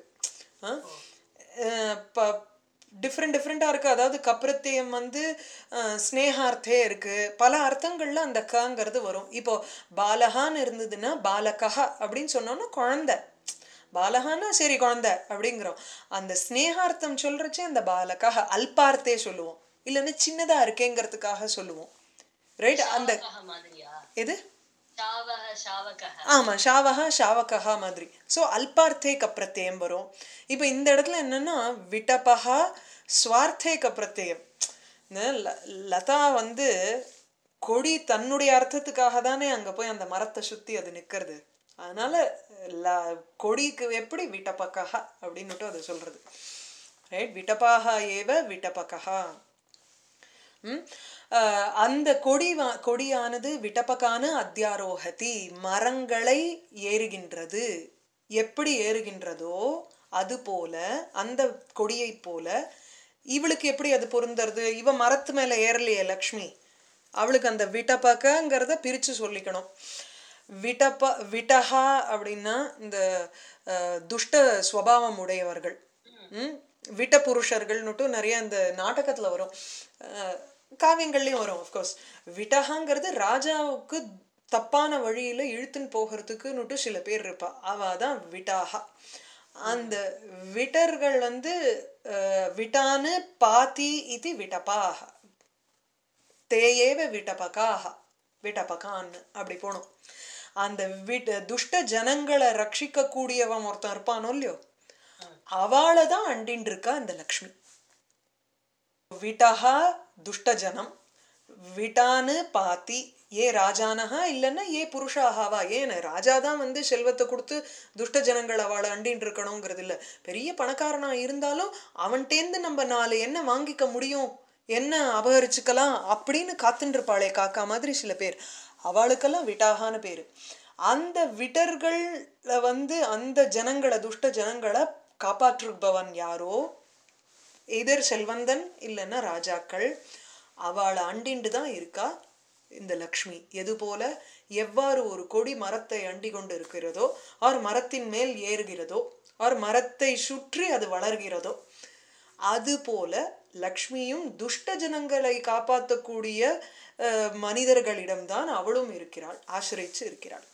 டிஃப்ரெண்ட் டிஃப்ரெண்ட்டாக இருக்குது அதாவது கப்ரத்தியம் வந்து அஹ், ஸ்னேகார்த்தே இருக்குது பல அர்த்தங்களில் அந்த கங்கிறது வரும் இப்போ பாலகான்னு இருந்ததுன்னா பாலகா அப்படின்னு சொன்னோன்னா குழந்தை பாலகான்னா சரி குழந்தை அப்படிங்கிறோம் அந்த ஸ்னேகார்த்தம் சொல்றச்சே அந்த பாலகாக அல்பார்த்தே சொல்லுவோம் இல்லைன்னா சின்னதா இருக்கேங்கிறதுக்காக சொல்லுவோம் ரைட் அந்த ஷாவகः மாதிரியா எது ஷாவக ஷாவகः ஆமா ஷாவகா ஷாவகா மாதிரி ஸோ அல்பார்த்தே கப்ரத்தியம் வரும் இப்போ இந்த இடத்துல என்னன்னா விட்டபகா ஸ்வார்த்தே கப்ரத்தியம் இந்த ல- லதா வந்து கொடி தன்னுடைய அர்த்தத்துக்காக தானே அங்க போய் அந்த மரத்தை சுத்தி அது நிக்கிறது அதனால ல கொடிக்கு எப்படி விட்டபகா அப்படின்னுட்டு அது சொல்றது ரைட் விட்டபாகா ஏவ விட்டபகா ம்? அஹ் அந்த கொடி வா- கொடியானது விட்டபகான அத்தியாரோகதி மரங்களை ஏறுகின்றது எப்படி ஏறுகின்றதோ அது போல அந்த கொடியைப் போல இவளுக்கு எப்படி அது பொருந்தறது இவ மரத்து மேல ஏறலையே லக்ஷ்மி அவளுக்கு அந்த விட்டபகங்கிறத பிரிச்சு சொல்லிக்கணும் விட்டப விட்டஹா அப்படின்னா இந்த அஹ், துஷ்ட ஸ்வபாவம் உடையவர்கள் ம் விட்ட புருஷர்கள்னுட்டு நிறைய இந்த நாடகத்துல வரும் அஹ், காவியங்கள்லயும் வரும் அஃப்கோர்ஸ் விட்டகாங்கிறது ராஜாவுக்கு தப்பான வழியில இழுத்துன்னு போகிறதுக்குன்னுட்டு சில பேர் இருப்பா அவ தான் விட்டாகா அந்த விட்டர்கள் வந்து அஹ், விட்டானு பாத்தி இது விட்டபாக தேயேவ விட்டபகாக விட்டபகான்னு அப்படி போகணும் அந்த விட் துஷ்ட ஜனங்களை ரட்சிக்க கூடியவன் ஒருத்தன் இருப்பானோ இல்லையோ அவளை தான் அண்டின்னு இருக்கா இந்த லக்ஷ்மி விட்டஹா துஷ்டஜனம் விட்டானு பாத்தி ஏ ராஜானஹா இல்லைன்னா ஏ புருஷாகாவா ஏன் ராஜா தான் வந்து செல்வத்தை கொடுத்து துஷ்ட ஜனங்கள் அவளை அண்டின்னு இருக்கணுங்கிறது இல்ல பெரிய பணக்காரனா இருந்தாலும் அவன்கிட்டேந்து நம்ம நாலு என்ன வாங்கிக்க முடியும் என்ன அபகரிச்சுக்கலாம் அப்படின்னு காத்துட்டு இருப்பாளே காக்கா மாதிரி சில பேர் அவளுக்கெல்லாம் விட்டாகான்னு பேரு அந்த விட்டர்கள்ல வந்து அந்த ஜனங்களை துஷ்ட ஜனங்களை காப்பாற்றுபவன் யாரோ எதிர் செல்வந்தன் இல்லைன்னா ராஜாக்கள் அவளை அண்டிண்டு தான் இருக்கா இந்த லக்ஷ்மி எது போல எவ்வாறு ஒரு கொடி மரத்தை அண்டி கொண்டு இருக்கிறதோ ஆர் மரத்தின் மேல் ஏறுகிறதோ ஆர் மரத்தை சுற்றி அது வளர்கிறதோ அது போல லக்ஷ்மியும் துஷ்ட ஜனங்களை காப்பாற்றக்கூடிய அஹ், மனிதர்களிடம்தான் அவளும் இருக்கிறாள் ஆசிரிச்சு இருக்கிறாள்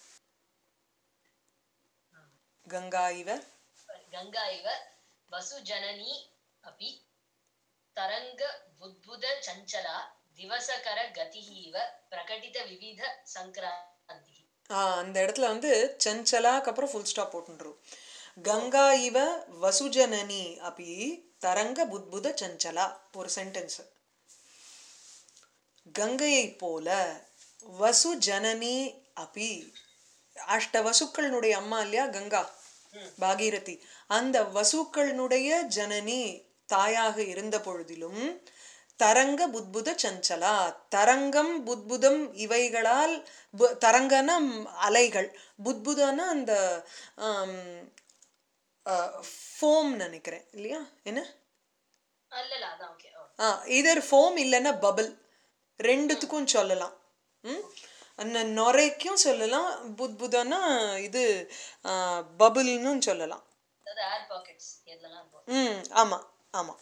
கங்கா இவ गङ्गा इव वसुजननी अपि तरङ्ग बुद्बुद चञ्चला दिवसकर गतिः इव प्रकटित विविध सङ्क्रान्तिः ஆ, அந்த இடத்துல வந்து சஞ்சலாக்கு அப்புறம் ஃபுல் ஸ்டாப் போட்டுருவோம் கங்கா இவ வசுஜனனி அப்படி தரங்க புத்புத சஞ்சலா ஒரு சென்டென்ஸ் கங்கையை போல வசு ஜனனி அபி அஷ்ட வசுக்களினுடைய அம்மா இல்லையா கங்கா பாகீரதி அந்த வசுக்களினுடைய ஜனனி தாயாக இருந்த பொழுதிலும் தரங்க புத்புத சஞ்சலா தரங்கம் புத்புதம் இவைகளால் பு- தரங்கன அலைகள் புத்புதனா அந்த ஃபோம் நினைக்கிறேன் இல்லையா என்ன அல்லல அதான் ஓகே ஆ இதர் ஃபோம் இல்லைன்னா பபிள் ரெண்டுத்துக்கும் சொல்லலாம் ம் அந்த நுரைக்கும் சொல்லலாம் புத்புதனா இது பபிள்னு சொல்லலாம் அதாவது ஏர் பாக்கெட்ஸ் எதுலலாம் இருக்கும் ம் ஆமாம் ஆமாம்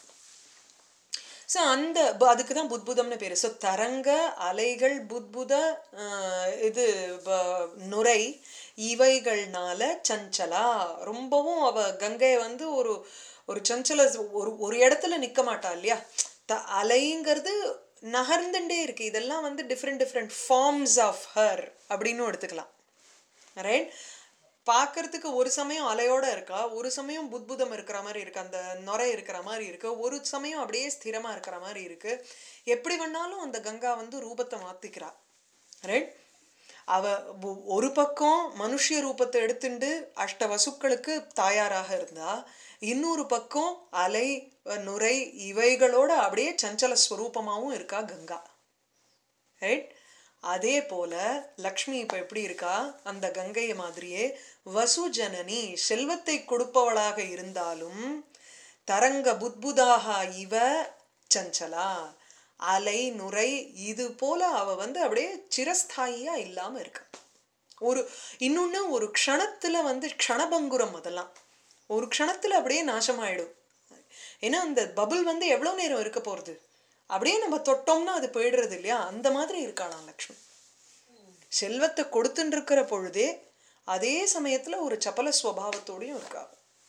ஸோ அந்த ப- அதுக்கு தான் புத்புதம்னு பேர் ஸோ தரங்க அலைகள் புத்புத ஆஹ், இது ப- நுரை இவைகள்னால சஞ்சலா ரொம்பவும் அவ கங்கையை வந்து ஒரு ஒரு சஞ்சல ஒரு ஒரு இடத்துல நிற்க மாட்டா இல்லையா த அலைங்கிறது நகர்ந்துட்டே இருக்கு இதெல்லாம் வந்து different different forms of her அப்படின்னு எடுத்துக்கலாம் ரைட் பார்க்கறதுக்கு ஒரு சமயம் அலையோட இருக்கா ஒரு சமயம் புத்புதம் இருக்கிற மாதிரி இருக்கு அந்த நுரை இருக்கிற மாதிரி இருக்கு ஒரு சமயம் அப்படியே ஸ்திரமா இருக்கிற மாதிரி இருக்கு எப்படி வேணாலும் அந்த கங்கா வந்து ரூபத்தை மாத்திக்கிறா ரைட் அவ ஒ- ஒரு பக்கம் மனுஷ்ய ரூபத்தை எடுத்துண்டு அஷ்ட வசுக்களுக்கு தாயாராக இருந்தா இன்னொரு பக்கம் அலை அஹ், நுரை இவைகளோட அப்படியே சஞ்சல ஸ்வரூபமாவும் இருக்கா கங்கா ரைட் அதே போல லக்ஷ்மி இப்ப எப்படி இருக்கா அந்த கங்கையை மாதிரியே வசு ஜனனி செல்வத்தை கொடுப்பவளாக இருந்தாலும் தரங்க புத்புதாக இவ சஞ்சலா அலை நுரை இது போல அவ வந்து அப்படியே சிரஸ்தாயியா இல்லாம இருக்கா ஒரு இன்னொன்னு ஒரு க்ஷணத்துல வந்து க்ஷணபங்குரம் அதெல்லாம் ஒரு க்ஷணத்துல அப்படியே நாசமாயிடும் ஏன்னா அந்த பபுள் வந்து எவ்வளவு நேரம் இருக்க போறது அப்படியே நம்ம தொட்டோம்னா அது போயிடுறது இல்லையா அந்த மாதிரி இருக்காளாம் லக்ஷ்மி செல்வத்தை கொடுத்துட்டு இருக்கிற பொழுதே அதே சமயத்துல ஒரு சபல ஸ்வபாவத்தோடையும் இருக்கா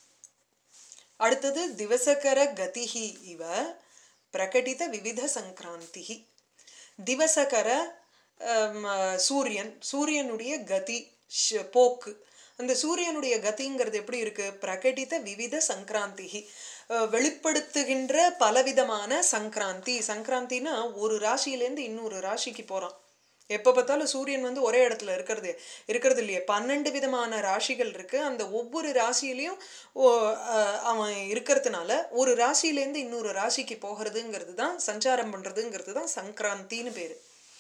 அடுத்தது திவசகர கதிஹி இவ பிரகடித விவித சங்கிராந்திஹி திவசகர ஆம், சூரியன் சூரியனுடைய கதி ஷ- போக்கு அந்த சூரியனுடைய கதிங்கிறது எப்படி இருக்கு பிரகடித விவித சங்கிராந்திஹி அஹ், வெளிப்படுத்துகின்ற பலவிதமான சங்கிராந்தி சங்கிராந்தினா ஒரு ராசியிலேருந்து இன்னொரு ராசிக்கு போறான் எப்போ பார்த்தாலும் சூரியன் வந்து ஒரே இடத்துல இருக்கிறது இருக்கிறது இல்லையே பன்னெண்டு விதமான ராசிகள் இருக்கு அந்த ஒவ்வொரு ராசியிலையும் ஓ- அஹ் அவன் இருக்கிறதுனால ஒரு ராசியிலேருந்து இன்னொரு ராசிக்கு போகிறதுங்கிறது தான் சஞ்சாரம் பண்றதுங்கிறது தான் சங்கராந்தின்னு பேரு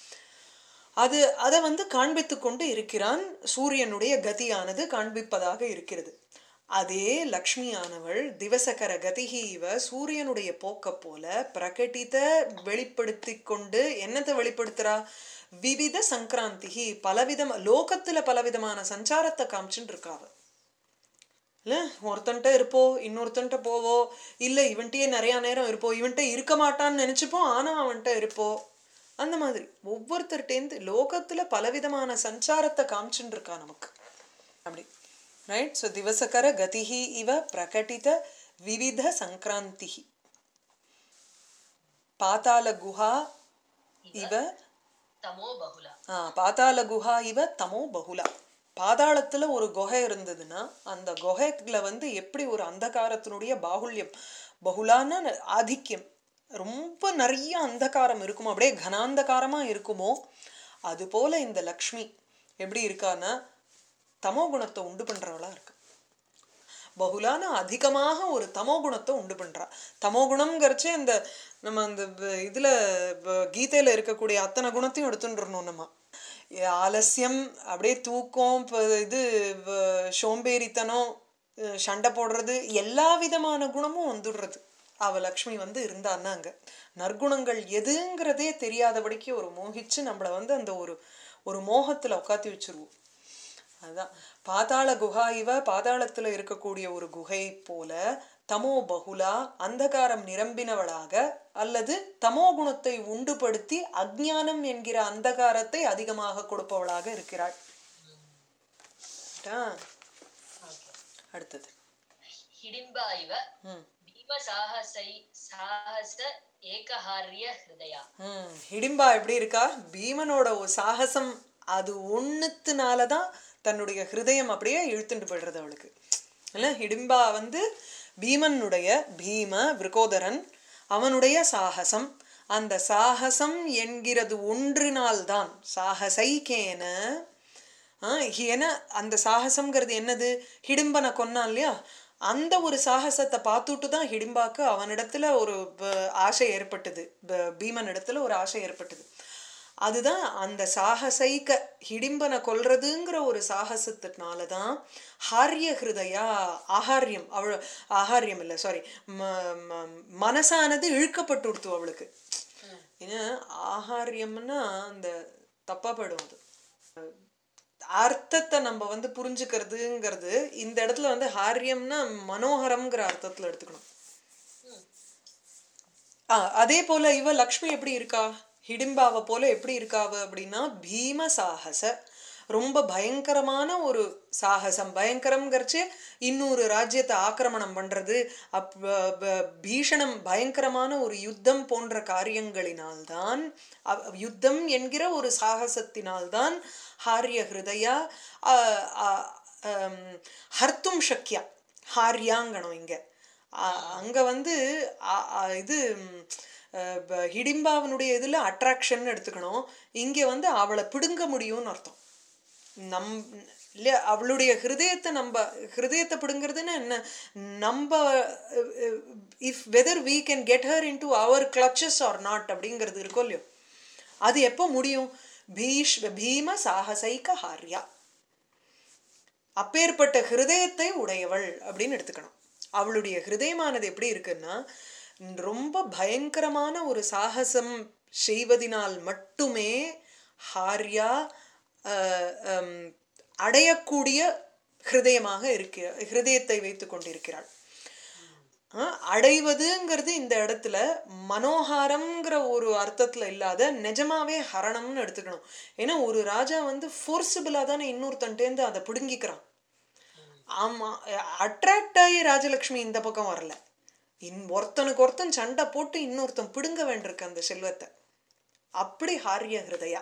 அது அதை வந்து காண்பித்து கொண்டு இருக்கிறான் சூரியனுடைய கதியானது காண்பிப்பதாக இருக்கிறது அதே லக்ஷ்மியானவள் திவசகர கதிகி இவ சூரியனுடைய போக்க போல பிரகட்டித வெளிப்படுத்தி கொண்டு என்னத்தை வெளிப்படுத்துறா விவித சங்கராந்திகி பலவிதம் லோகத்துல பலவிதமான சஞ்சாரத்தை காமிச்சுட்டு இருக்காவ இல்ல ஒருத்தன்ட்ட இருப்போ இன்னொருத்தன்ட்ட போவோ இல்ல இவன்ட்டயே நிறைய நேரம் இருப்போம் இவன்ட்ட இருக்க மாட்டான்னு நினைச்சுப்போம் ஆனா அவன்கிட்ட இருப்போ அந்த மாதிரி ஒவ்வொருத்தர்ட்டேந்து லோகத்துல பலவிதமான சஞ்சாரத்தை காமிச்சுட்டு இருக்கா நமக்கு அப்படி ரைட் ஸோ திவசகர கதிஹி இவ பிரகட்டித விவித சங்கராந்திஹி பாதாள குஹா இவ தமோ பகுலா ஆ பாதாள குஹா இவ தமோ பகுலா பாதாளத்துல ஒரு குகை இருந்ததுன்னா அந்த குகைக்குல வந்து எப்படி ஒரு அந்தகாரத்தினுடைய பாகுல்யம் பகுலான ஆதிக்கியம் ரொம்ப நிறைய அந்தகாரம் இருக்குமோ அப்படியே கனாந்தகாரமா இருக்குமோ அது போல இந்த லக்ஷ்மி எப்படி இருக்கான்னா தமோ குணத்தை உண்டு பண்றவளா இருக்கு பகுலான அதிகமாக ஒரு தமோ குணத்தை உண்டு பண்றா தமோ குணம்ங்கிறச்சே இந்த நம்ம அந்த வ- இதுல வ- கீதையில இருக்கக்கூடிய அத்தனை குணத்தையும் எடுத்துட்டுறணும் நம்ம எ, ஆலசியம் அப்படியே தூக்கம் இப்ப இது வ- சோம்பேறித்தனம் அஹ் சண்டை போடுறது எல்லா விதமான குணமும் வந்துடுறது அவ லக்ஷ்மி வந்து இருந்தான்னா அங்க நற்குணங்கள் எதுங்கிறதே தெரியாதபடிக்கு ஒரு மோகிச்சு நம்மள வந்து அந்த ஒரு ஒரு மோகத்துல உட்காத்தி வச்சிருவோம் அதான் பாதாள குஹா இவ பாதாளத்துல இருக்கக்கூடிய ஒரு குகை போல தமோ பகுலா அந்தகாரம் நிரம்பினவளாக அல்லது தமோ குணத்தை உண்டுபடுத்தி அஜ்ஞானம் என்கிற அந்தகாரத்தை அதிகமாக கொடுப்பவளாக இருக்கிறாள் ஆ, ஓகே அடுத்தது ஹிடிம்பா இவ ம் பீம சாகசை சாகச ஏகஹாரிய ஹிருதயா ம் ஹிடிம்பா எப்படி இருக்கா பீமனோட ஒரு சாகசம் அது ஒண்ணுத்துனால தான் தன்னுடைய ஹிருதயம் அப்படியே இழுத்துட்டு போயிடுறது அவளுக்கு இல்ல ஹிடிம்பா வந்து பீமனுடைய பீம விருகோதரன் அவனுடைய சாகசம் அந்த சாகசம் என்கிறது ஒன்றினால்தான் சாகசைக்கேன ஆ, ஏன்னா அந்த சாகசம்ங்கிறது என்னது ஹிடிம்பனை கொன்னான் இல்லையா அந்த ஒரு சாகசத்தை பார்த்துட்டு தான் ஹிடிம்பாக்கு அவனிடத்துல ஒரு ப- ஆசை ஏற்பட்டது ப- பீமன் இடத்துல ஒரு ஆசை ஏற்பட்டது அதுதான் அந்த சாகசைக்க ஹிடிம்பனை கொல்றதுங்கிற ஒரு சாகசத்தினால தான் ஹாரிய ஹிருதயா ஆகாரியம் அவள் ஆகாரியம் இல்லை சாரி மனசானது இழுக்கப்பட்டு அவளுக்கு ஏன்னா ஆகாரியம்னா அந்த தப்பா படும் அது அர்த்தத்தை நம்ம வந்து புரிஞ்சுக்கிறதுங்கிறது இந்த இடத்துல வந்து ஹாரியம்னா மனோகரம்ங்கிற அர்த்தத்துல எடுத்துக்கணும் ஆ அதே போல இவ லக்ஷ்மி எப்படி இருக்கா ஹிடிம்பாவை போல எப்படி இருக்காவ அப்படின்னா பீம சாகச ரொம்ப பயங்கரமான ஒரு சாகசம் பயங்கரம்ங்கிறச்சு இன்னொரு ராஜ்யத்தை ஆக்கிரமணம் பண்றது அப் ப- ப- பீஷணம் பயங்கரமான ஒரு யுத்தம் போன்ற காரியங்களினால்தான் அவ்- யுத்தம் என்கிற ஒரு சாகசத்தினால்தான் ஹாரிய ஹிருதயா ஆ, ஆ, ஆம், ஹர்த்தும் சக்யா ஹாரியாங்கணும் இங்க அ- அங்க வந்து அ- அ- இது ம், அஹ், ப- ஹிடிம்பாவனுடைய இதுல அட்ராக்ஷன் எடுத்துக்கணும் இங்க வந்து அவளை பிடுங்க முடியும்னு அர்த்தம் நம் இல்ல அவளுடைய ஹிருதயத்தை நம்ம ஹிருதயத்தை பிடுங்கிறதுன்னா என்ன நம்ம if whether we can get her into our clutches or not அப்படிங்கிறது இருக்கோ இல்லையோ அது எப்போ முடியும் பீஷ் பீம சாகசைக ஹாரியா அப்பேற்பட்ட ஹிருதயத்தை உடையவள் அப்படின்னு எடுத்துக்கணும் அவளுடைய ஹிருதயமானது எப்படி இருக்குன்னா ரொம்ப பயங்கரமான ஒரு சாகசம் செய்வதினால் மட்டுமே ஹாரியா அஹ், ஹம், அடையக்கூடிய ஹிருதயமாக இருக்கிற ஹிருதயத்தை வைத்துக் கொண்டிருக்கிறாள் ஆஹ் அடைவதுங்கிறது இந்த இடத்துல மனோகாரம்ங்கிற ஒரு அர்த்தத்துல இல்லாத நிஜமாவே ஹரணம்னு எடுத்துக்கணும் ஏன்னா ஒரு ராஜா வந்து ஃபோர்ஸபிளா தானே இன்னொருத்தன்ட்டேந்து அதை பிடுங்கிக்கிறான் ஆமா அட்ராக்ட் ஆகி ராஜலக்ஷ்மி இந்த பக்கம் வரல இன் ஒருத்தனுக்கு ஒருத்தன் சண்டை போட்டு இன்னொருத்தன் பிடுங்க வேண்டியிருக்கு அந்த செல்வத்தை அப்படி ஹாரிய ஹிருதயா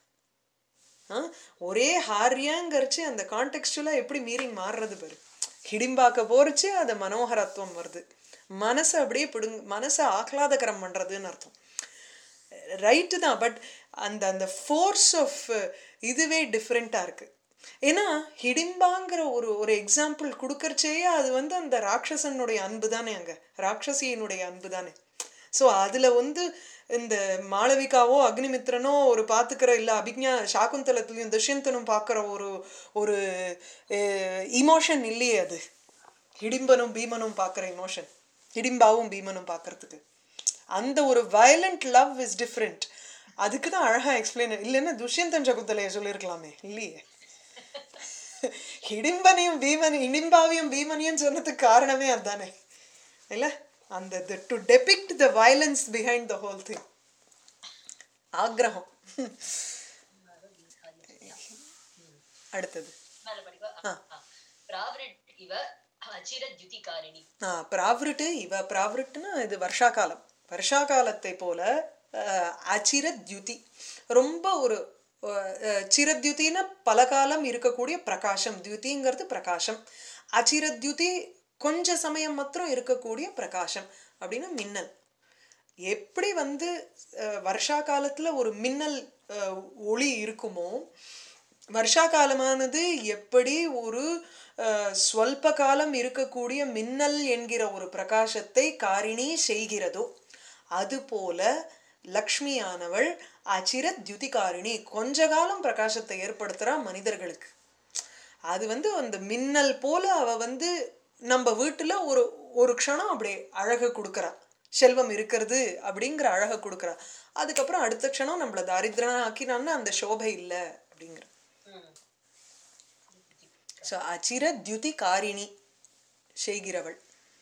ஆ? ஒரே ஹாரியங்கிறச்சு அந்த கான்டெக்ஸ்டுவலா எப்படி மீனிங் மாறுறது பாரு ஹிடிம்பாக்க போறச்சு அது மனோகரத்துவம் வருது மனசை அப்படியே பிடுங்க மனசை ஆஹ்லாதகரம் பண்றதுன்னு அர்த்தம் ரைட்டு தான் பட் அந்த அந்த ஃபோர்ஸ் ஆஃப் இதுவே டிஃப்ரெண்ட்டாக இருக்கு ஏன்னா ஹிடிம்பாங்கிற ஒரு ஒரு எக்ஸாம்பிள் கொடுக்கறச்சேயே அது வந்து அந்த ராட்சசனுடைய அன்பு தானே அங்கே ராட்சசியினுடைய அன்பு தானே ஸோ அதில் வந்து இந்த மாளவிகாவோ அக்னிமித்ரனோ ஒரு பார்த்துக்கிற இல்லை அபிக்ஞா சாகுந்தலத்துலையும் துஷ்யந்தனும் பார்க்குற ஒரு ஒரு இமோஷன் இல்லையே அது ஹிடிம்பனும் பீமனும் பார்க்குற இமோஷன் ஹிடிம்பாவும் பீமனும் பார்க்கறதுக்கு அந்த ஒரு வயலண்ட் லவ் இஸ் டிஃப்ரெண்ட் அதுக்கு தான் அழகாக எக்ஸ்பிளைன் இல்லைன்னா துஷ்யந்தன் சகுந்தலையை சொல்லியிருக்கலாமே இல்லையே ஹிடிம்பனையும் பீமனையும் இடிம்பாவையும் பீமனையும் சொன்னதுக்கு காரணமே அதுதானே இல்ல அந்த to depict the violence behind the whole thing ஆக்ரஹம் அடுத்தது மேல படிப்பா பிராவிரட் இவ அச்சிர துதிகாரிணி ஆ பிராவிருட்டு இவ பிராவிருட்டுனா இது வருஷா காலம் வருஷா காலத்தை போல அஹ், அச்சிரத்யுதி ரொம்ப ஒரு அஹ், அஹ், சிரத்யுதினா பல காலம் இருக்கக்கூடிய பிரகாசம் தியுதிங்கிறது பிரகாசம் அச்சிரத்யுதி கொஞ்ச சமயம் மாத்திரம் இருக்கக்கூடிய பிரகாசம் அப்படின்னா மின்னல் எப்படி வந்து அஹ், வருஷா காலத்துல ஒரு மின்னல் அஹ், ஒளி இருக்குமோ வருஷா காலமானது எப்படி ஒரு அஹ், ஸ்வல்ப காலம் இருக்கக்கூடிய மின்னல் என்கிற ஒரு பிரகாசத்தை காரிணி செய்கிறதோ அதுபோல லக்ஷ்மியானவள் அச்சிர தியுதிகாரிணி கொஞ்ச காலம் பிரகாசத்தை ஏற்படுத்துறா மனிதர்களுக்கு அது வந்து அந்த மின்னல் போல அவ வந்து நம்ம வீட்டுல ஒரு ஒரு க்ஷணம் அப்படியே அழகு கொடுக்கறா செல்வம் இருக்கிறது அப்படிங்கிற அழகை கொடுக்கறா அதுக்கப்புறம் அடுத்த க்ஷணம் நம்மள தாரித்திரனா ஆக்கினான்னா அந்த சோபை இல்லை அப்படிங்கிற ம். ஸோ அச்சிர தியுதி காரிணி செய்கிறவள்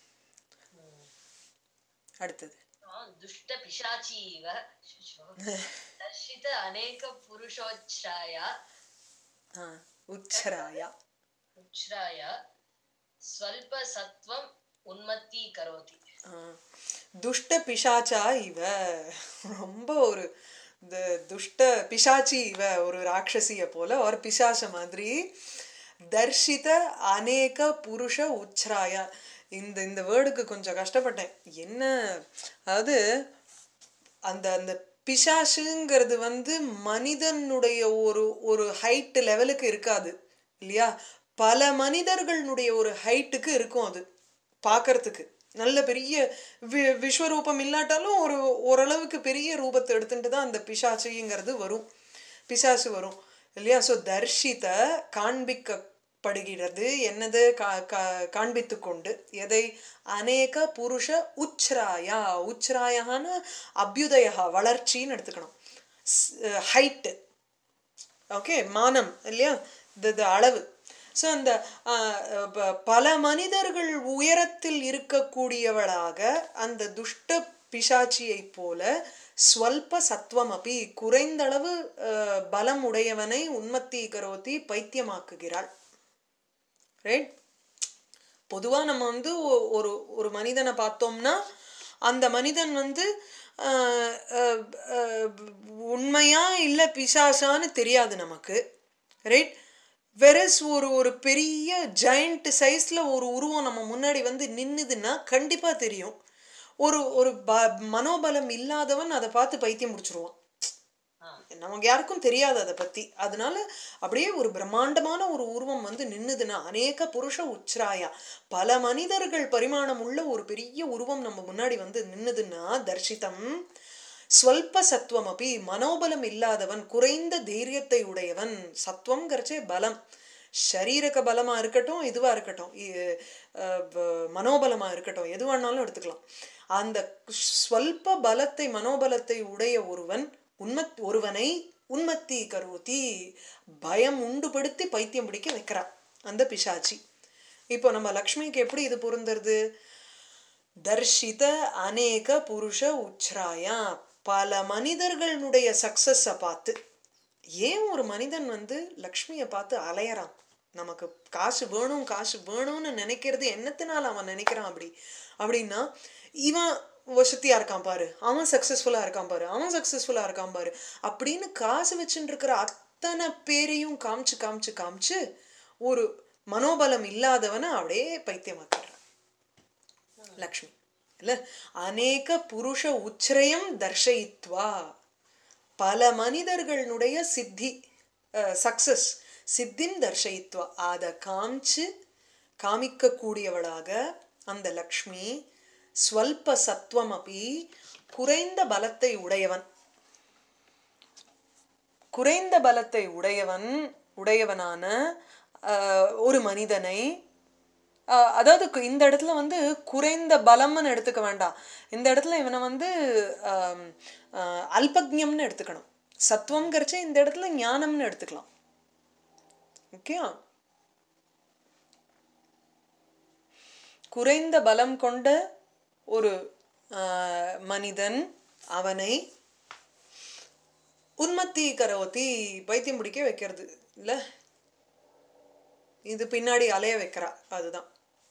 அடுத்தது ஆ, துஷ்ட பிசாச்சி இவ சுச்சோ. தர்ஷித அநேக புருஷோச்சாயா ஆ, உச்சராயா உச்ராய ஸ்வல்ப சத்வம் உன்மத்தி கரோதி ஆ, துஷ்ட பிசாச்சா இவ ரொம்ப ஒரு இந்த துஷ்ட பிசாச்சி இவ ஒரு ராட்சசிய போல ஒரு பிசாச மாதிரி தர்ஷித அநேக புருஷ உச்ராய இந்த இந்த வேர்டுக்கு கொஞ்சம் கஷ்டப்பட்டேன் என்ன அதாவது அந்த அந்த பிசாசுங்கிறது வந்து மனிதனுடைய ஒரு ஒரு ஹைட் லெவலுக்கு இருக்காது இல்லையா பல மனிதர்களுடைய ஒரு ஹைட்டுக்கு இருக்கும் அது பார்க்கறதுக்கு நல்ல பெரிய வி விஸ்வரூபம் இல்லாட்டாலும் ஒரு ஓரளவுக்கு பெரிய ரூபத்தை எடுத்துட்டு தான் அந்த பிசாசுங்கிறது வரும் பிசாசு வரும் இல்லையா ஸோ தர்ஷித காண்பிக்கப்படுகிறது என்னது கா கா காண்பித்து கொண்டு எதை அநேக புருஷ உச்ராயா உச்ராயான அபியுதயா வளர்ச்சின்னு எடுத்துக்கணும் ஹைட்டு ஓகே மானம் இல்லையா இது இது அளவு ஸோ அந்த ஆஹ், ப- பல மனிதர்கள் உயரத்தில் இருக்கக்கூடியவளாக அந்த துஷ்ட பிசாச்சியைப் போல ஸ்வல்ப சத்வம் அப்பி குறைந்தளவு ஆஹ், பலம் உடையவனை உன்மத்தி கரோத்தி பைத்தியமாக்குகிறாள் ரைட் பொதுவாக நம்ம வந்து ஒ- ஒரு ஒரு மனிதனை பார்த்தோம்னா அந்த மனிதன் வந்து ஆஹ், ஆஹ், ஆஹ், உண்மையா இல்லை பிசாசான்னு தெரியாது நமக்கு ரைட் வெரஸ் ஒரு ஒரு பெரிய ஜெயண்ட் சைஸில் ஒரு உருவம் நம்ம முன்னாடி வந்து நின்னுதுன்னா கண்டிப்பாக தெரியும் ஒரு ஒரு ப மனோபலம் இல்லாதவன் அதை பார்த்து பைத்தியம் முடிச்சிருவான் நமக்கு யாருக்கும் தெரியாது அதை பத்தி அதனால அப்படியே ஒரு பிரம்மாண்டமான ஒரு உருவம் வந்து நின்னுதுன்னா அநேக புருஷ உச்ராயா பல மனிதர்கள் பரிமாணம் உள்ள ஒரு பெரிய உருவம் நம்ம முன்னாடி வந்து நின்னுதுன்னா தர்ஷிதம் ஸ்வல்ப சத்துவம் அப்படி மனோபலம் இல்லாதவன் குறைந்த தைரியத்தை உடையவன் சத்துவம்ங்கிறச்சே பலம் ஷரீரக பலமா இருக்கட்டும் இதுவா இருக்கட்டும் இ- அஹ் ப- மனோபலமா இருக்கட்டும் எதுவானாலும் எடுத்துக்கலாம் அந்த ஸ்வல்ப பலத்தை மனோபலத்தை உடைய ஒருவன் உன்மத் ஒருவனை உன்மத்தி கரோதி பயம் உண்டுபடுத்தி பைத்தியம் பிடிக்க வைக்கிறான் அந்த பிசாச்சி இப்போ நம்ம லக்ஷ்மிக்கு எப்படி இது பொருந்துறது தர்ஷித அநேக புருஷ உச்ராயா பல மனிதர்களுடைய சக்சஸை பார்த்து ஏன் ஒரு மனிதன் வந்து லக்ஷ்மியை பார்த்து அலையறான் நமக்கு காசு வேணும் காசு வேணும்னு நினைக்கிறது என்னத்தினால அவன் நினைக்கிறான் அப்படி அப்படின்னா இவன் வசதியா இருக்கான் பாரு அவன் சக்சஸ்ஃபுல்லா இருக்கான் பாரு அவன் சக்சஸ்ஃபுல்லா இருக்கான் பாரு அப்படின்னு காசு வச்சுட்டு இருக்கிற அத்தனை பேரையும் காமிச்சு காமிச்சு காமிச்சு ஒரு மனோபலம் இல்லாதவனை அப்படியே பைத்தியமாக்கிடுறான் லக்ஷ்மி இல்ல அநேக புருஷ உச்சிரயம் தர்ஷயித்வா பல மனிதர்களுடைய சித்தி சக்சஸ் சித்தின் தர்ஷயித்வா அதை காமிச்சு காமிக்கக்கூடியவளாக அந்த லக்ஷ்மி ஸ்வல்ப சத்வம் அப்படி குறைந்த பலத்தை உடையவன் குறைந்த பலத்தை உடையவன் உடையவனான ஆஹ், ஒரு மனிதனை ஆஹ், அதாவது கு- இந்த இடத்துல வந்து குறைந்த பலம்னு எடுத்துக்க வேண்டாம் இந்த இடத்துல இவனை வந்து ஆம், ஆஹ், அல்பக்ஞம்னு எடுத்துக்கணும் சத்துவம்ங்கிறச்ச இந்த இடத்துல ஞானம்னு எடுத்துக்கலாம் ஓகே குறைந்த பலம் கொண்ட ஒரு ஆஹ், மனிதன் அவனை உன்மத்தி கரோத்தி பைத்தியம் பிடிக்க வைக்கிறது இல்ல இது பின்னாடி அலைய வைக்கிறா அதுதான்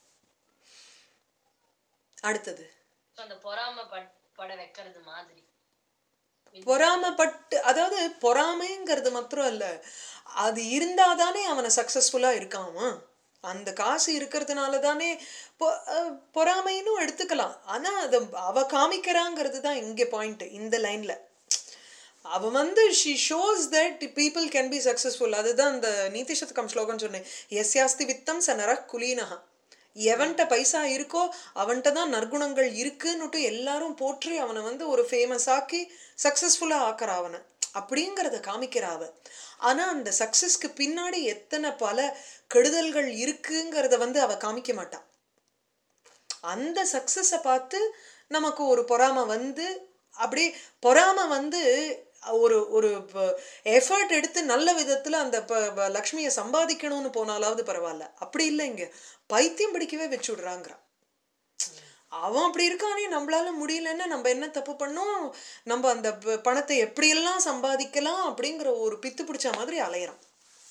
அடுத்தது So, அந்த பொறாம பட்- பட வைக்கிறது மாதிரி பொறாமப்பட்டு அதாவது பொறாமைங்கிறது மாத்திரம் இல்ல அது இருந்தாதானே அவனை சக்சஸ்ஃபுல்லா இருக்காமா அந்த காசு இருக்கிறதுனால தானே பொ- அஹ் பொறாமைன்னு எடுத்துக்கலாம் ஆனா அது அவ காமிக்கிறாங்கிறது தான் இங்க பாயிண்ட் இந்த லைன்ல அவ வந்து she shows that people can be successful அதுதான் அந்த நீதி சதகம் ஸ்லோகம் சொன்னேன் எஸ்யாஸ்தி வித்தம் ச நரக் குலீனஹா எவன்கிட்ட பைசா இருக்கோ அவன்கிட்ட தான் நற்குணங்கள் இருக்குன்னுட்டு எல்லாரும் போற்றி அவனை வந்து ஒரு ஃபேமஸ் ஆக்கி சக்ஸஸ்ஃபுல்லாக ஆக்குறா அவனை அப்படிங்கிறத காமிக்கிறா அவ ஆனா அந்த சக்ஸஸ்க்கு பின்னாடி எத்தனை பல கெடுதல்கள் இருக்குங்கிறத வந்து அவ காமிக்க மாட்டான் அந்த சக்ஸஸை பார்த்து நமக்கு ஒரு பொறாமை வந்து அப்படியே பொறாமை வந்து ஒரு ஒரு எஃபர்ட் எடுத்து நல்ல விதத்துல அந்த ப- ப- லக்ஷ்மியை சம்பாதிக்கணும்னு போனாலாவது பரவாயில்ல அப்படி இல்லை இங்க பைத்தியம் பிடிக்கவே வச்சு விடுறாங்கிறான் அவன் அப்படி இருக்கானே நம்மளால முடியலன்னா நம்ம என்ன தப்பு பண்ணோம் நம்ம அந்த ப- பணத்தை எப்படியெல்லாம் சம்பாதிக்கலாம் அப்படிங்கிற ஒரு பித்து பிடிச்ச மாதிரி அலையறான்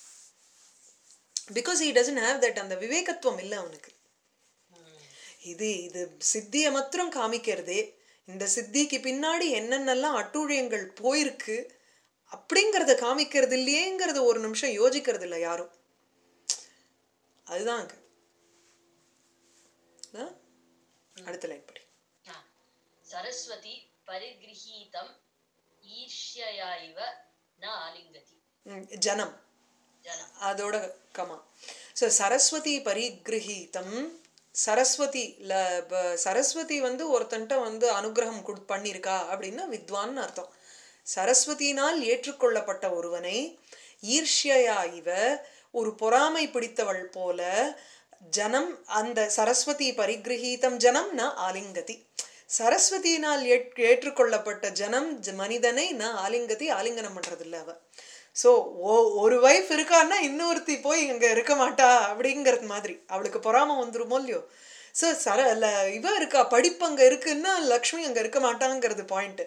because he doesn't have that அந்த விவேகத்துவம் இல்லை அவனுக்கு இது இது சித்தியை மாத்திரம் காமிக்கிறதே இந்த சித்திக்கு பின்னாடி என்னென்னலாம் அட்டூழியங்கள் போயிருக்கு அப்படிங்கிறத காமிக்கிறது இல்லையேங்கிறத ஒரு நிமிஷம் யோசிக்கிறது இல்லை யாரும் அதுதான் அங்க ஆ? அடுத்த லைன் படி ஆ. சரஸ்வதி பரிகிரகீதம் ஈர்ஷ்யயா இவ ந ஆலிங்கதி ம், ஜனம் ஜனம் அதோட கமா ஸோ சரஸ்வதி பரிகிரகீதம் சரஸ்வதி ல ப- சரஸ்வதி வந்து ஒருத்தன்ட்ட வந்து அனுகிரகம் கொடு பண்ணியிருக்கா அப்படின்னா வித்வான்னு அர்த்தம் சரஸ்வதியினால் ஏற்றுக்கொள்ளப்பட்ட ஒருவனை ஈர்ஷ்யா இவ ஒரு பொறாமை பிடித்தவள் போல ஜனம் அந்த சரஸ்வதி பரிகிரகீதம் ஜனம் ந ஆலிங்கதி சரஸ்வதியினால் ஏற்- ஏற்றுக்கொள்ளப்பட்ட ஜனம் ஜ- மனிதனை ந ஆலிங்கதி ஆலிங்கனம் பண்றதில்ல அவ ஸோ ஒரு வைஃப் இருக்கான்னா இன்னொருத்தி போய் இங்க இருக்க மாட்டா அப்படிங்கிறது மாதிரி அவளுக்கு பொறாம வந்துருமோ இல்லையோ ஸோ சர இல்ல இவ இருக்கா படிப்பு அங்க இருக்குன்னா லக்ஷ்மி அங்க இருக்க மாட்டாங்கிறது பாயிண்ட்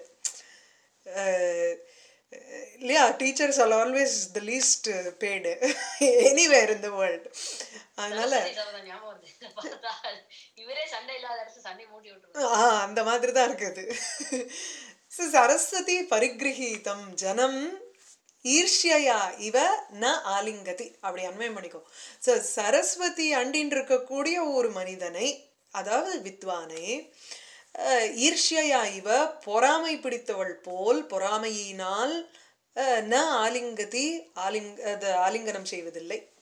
இல்லையா teachers are always the least paid anywhere in the world அதனால சரஸ்வதி சபதம் ஞாபகம் வருது பார்த்தா இவரே சண்டை இல்லாத இடத்துல சண்டை மூட்டி விட்டுருவாரு ஆ அந்த மாதிரி தான் இருக்குது So, சரஸ்வதி பரிகிரகீதம் ஜனம் ஈர்ஷ்யா இவ ந ஆலிங்கதி அப்படி அன்வயம் பண்ணிக்கோ ஸோ சரஸ்வதி அண்டின் இருக்கக்கூடிய ஒரு மனிதனை அதாவது வித்வானை அஹ், ஈர்ஷ்யா இவ பொறாமை பிடித்தவள் போல் பொறாமையினால் அஹ், ந ஆலிங்கதி ஆலிங் அது ஆலிங்கனம் செய்வதில்லை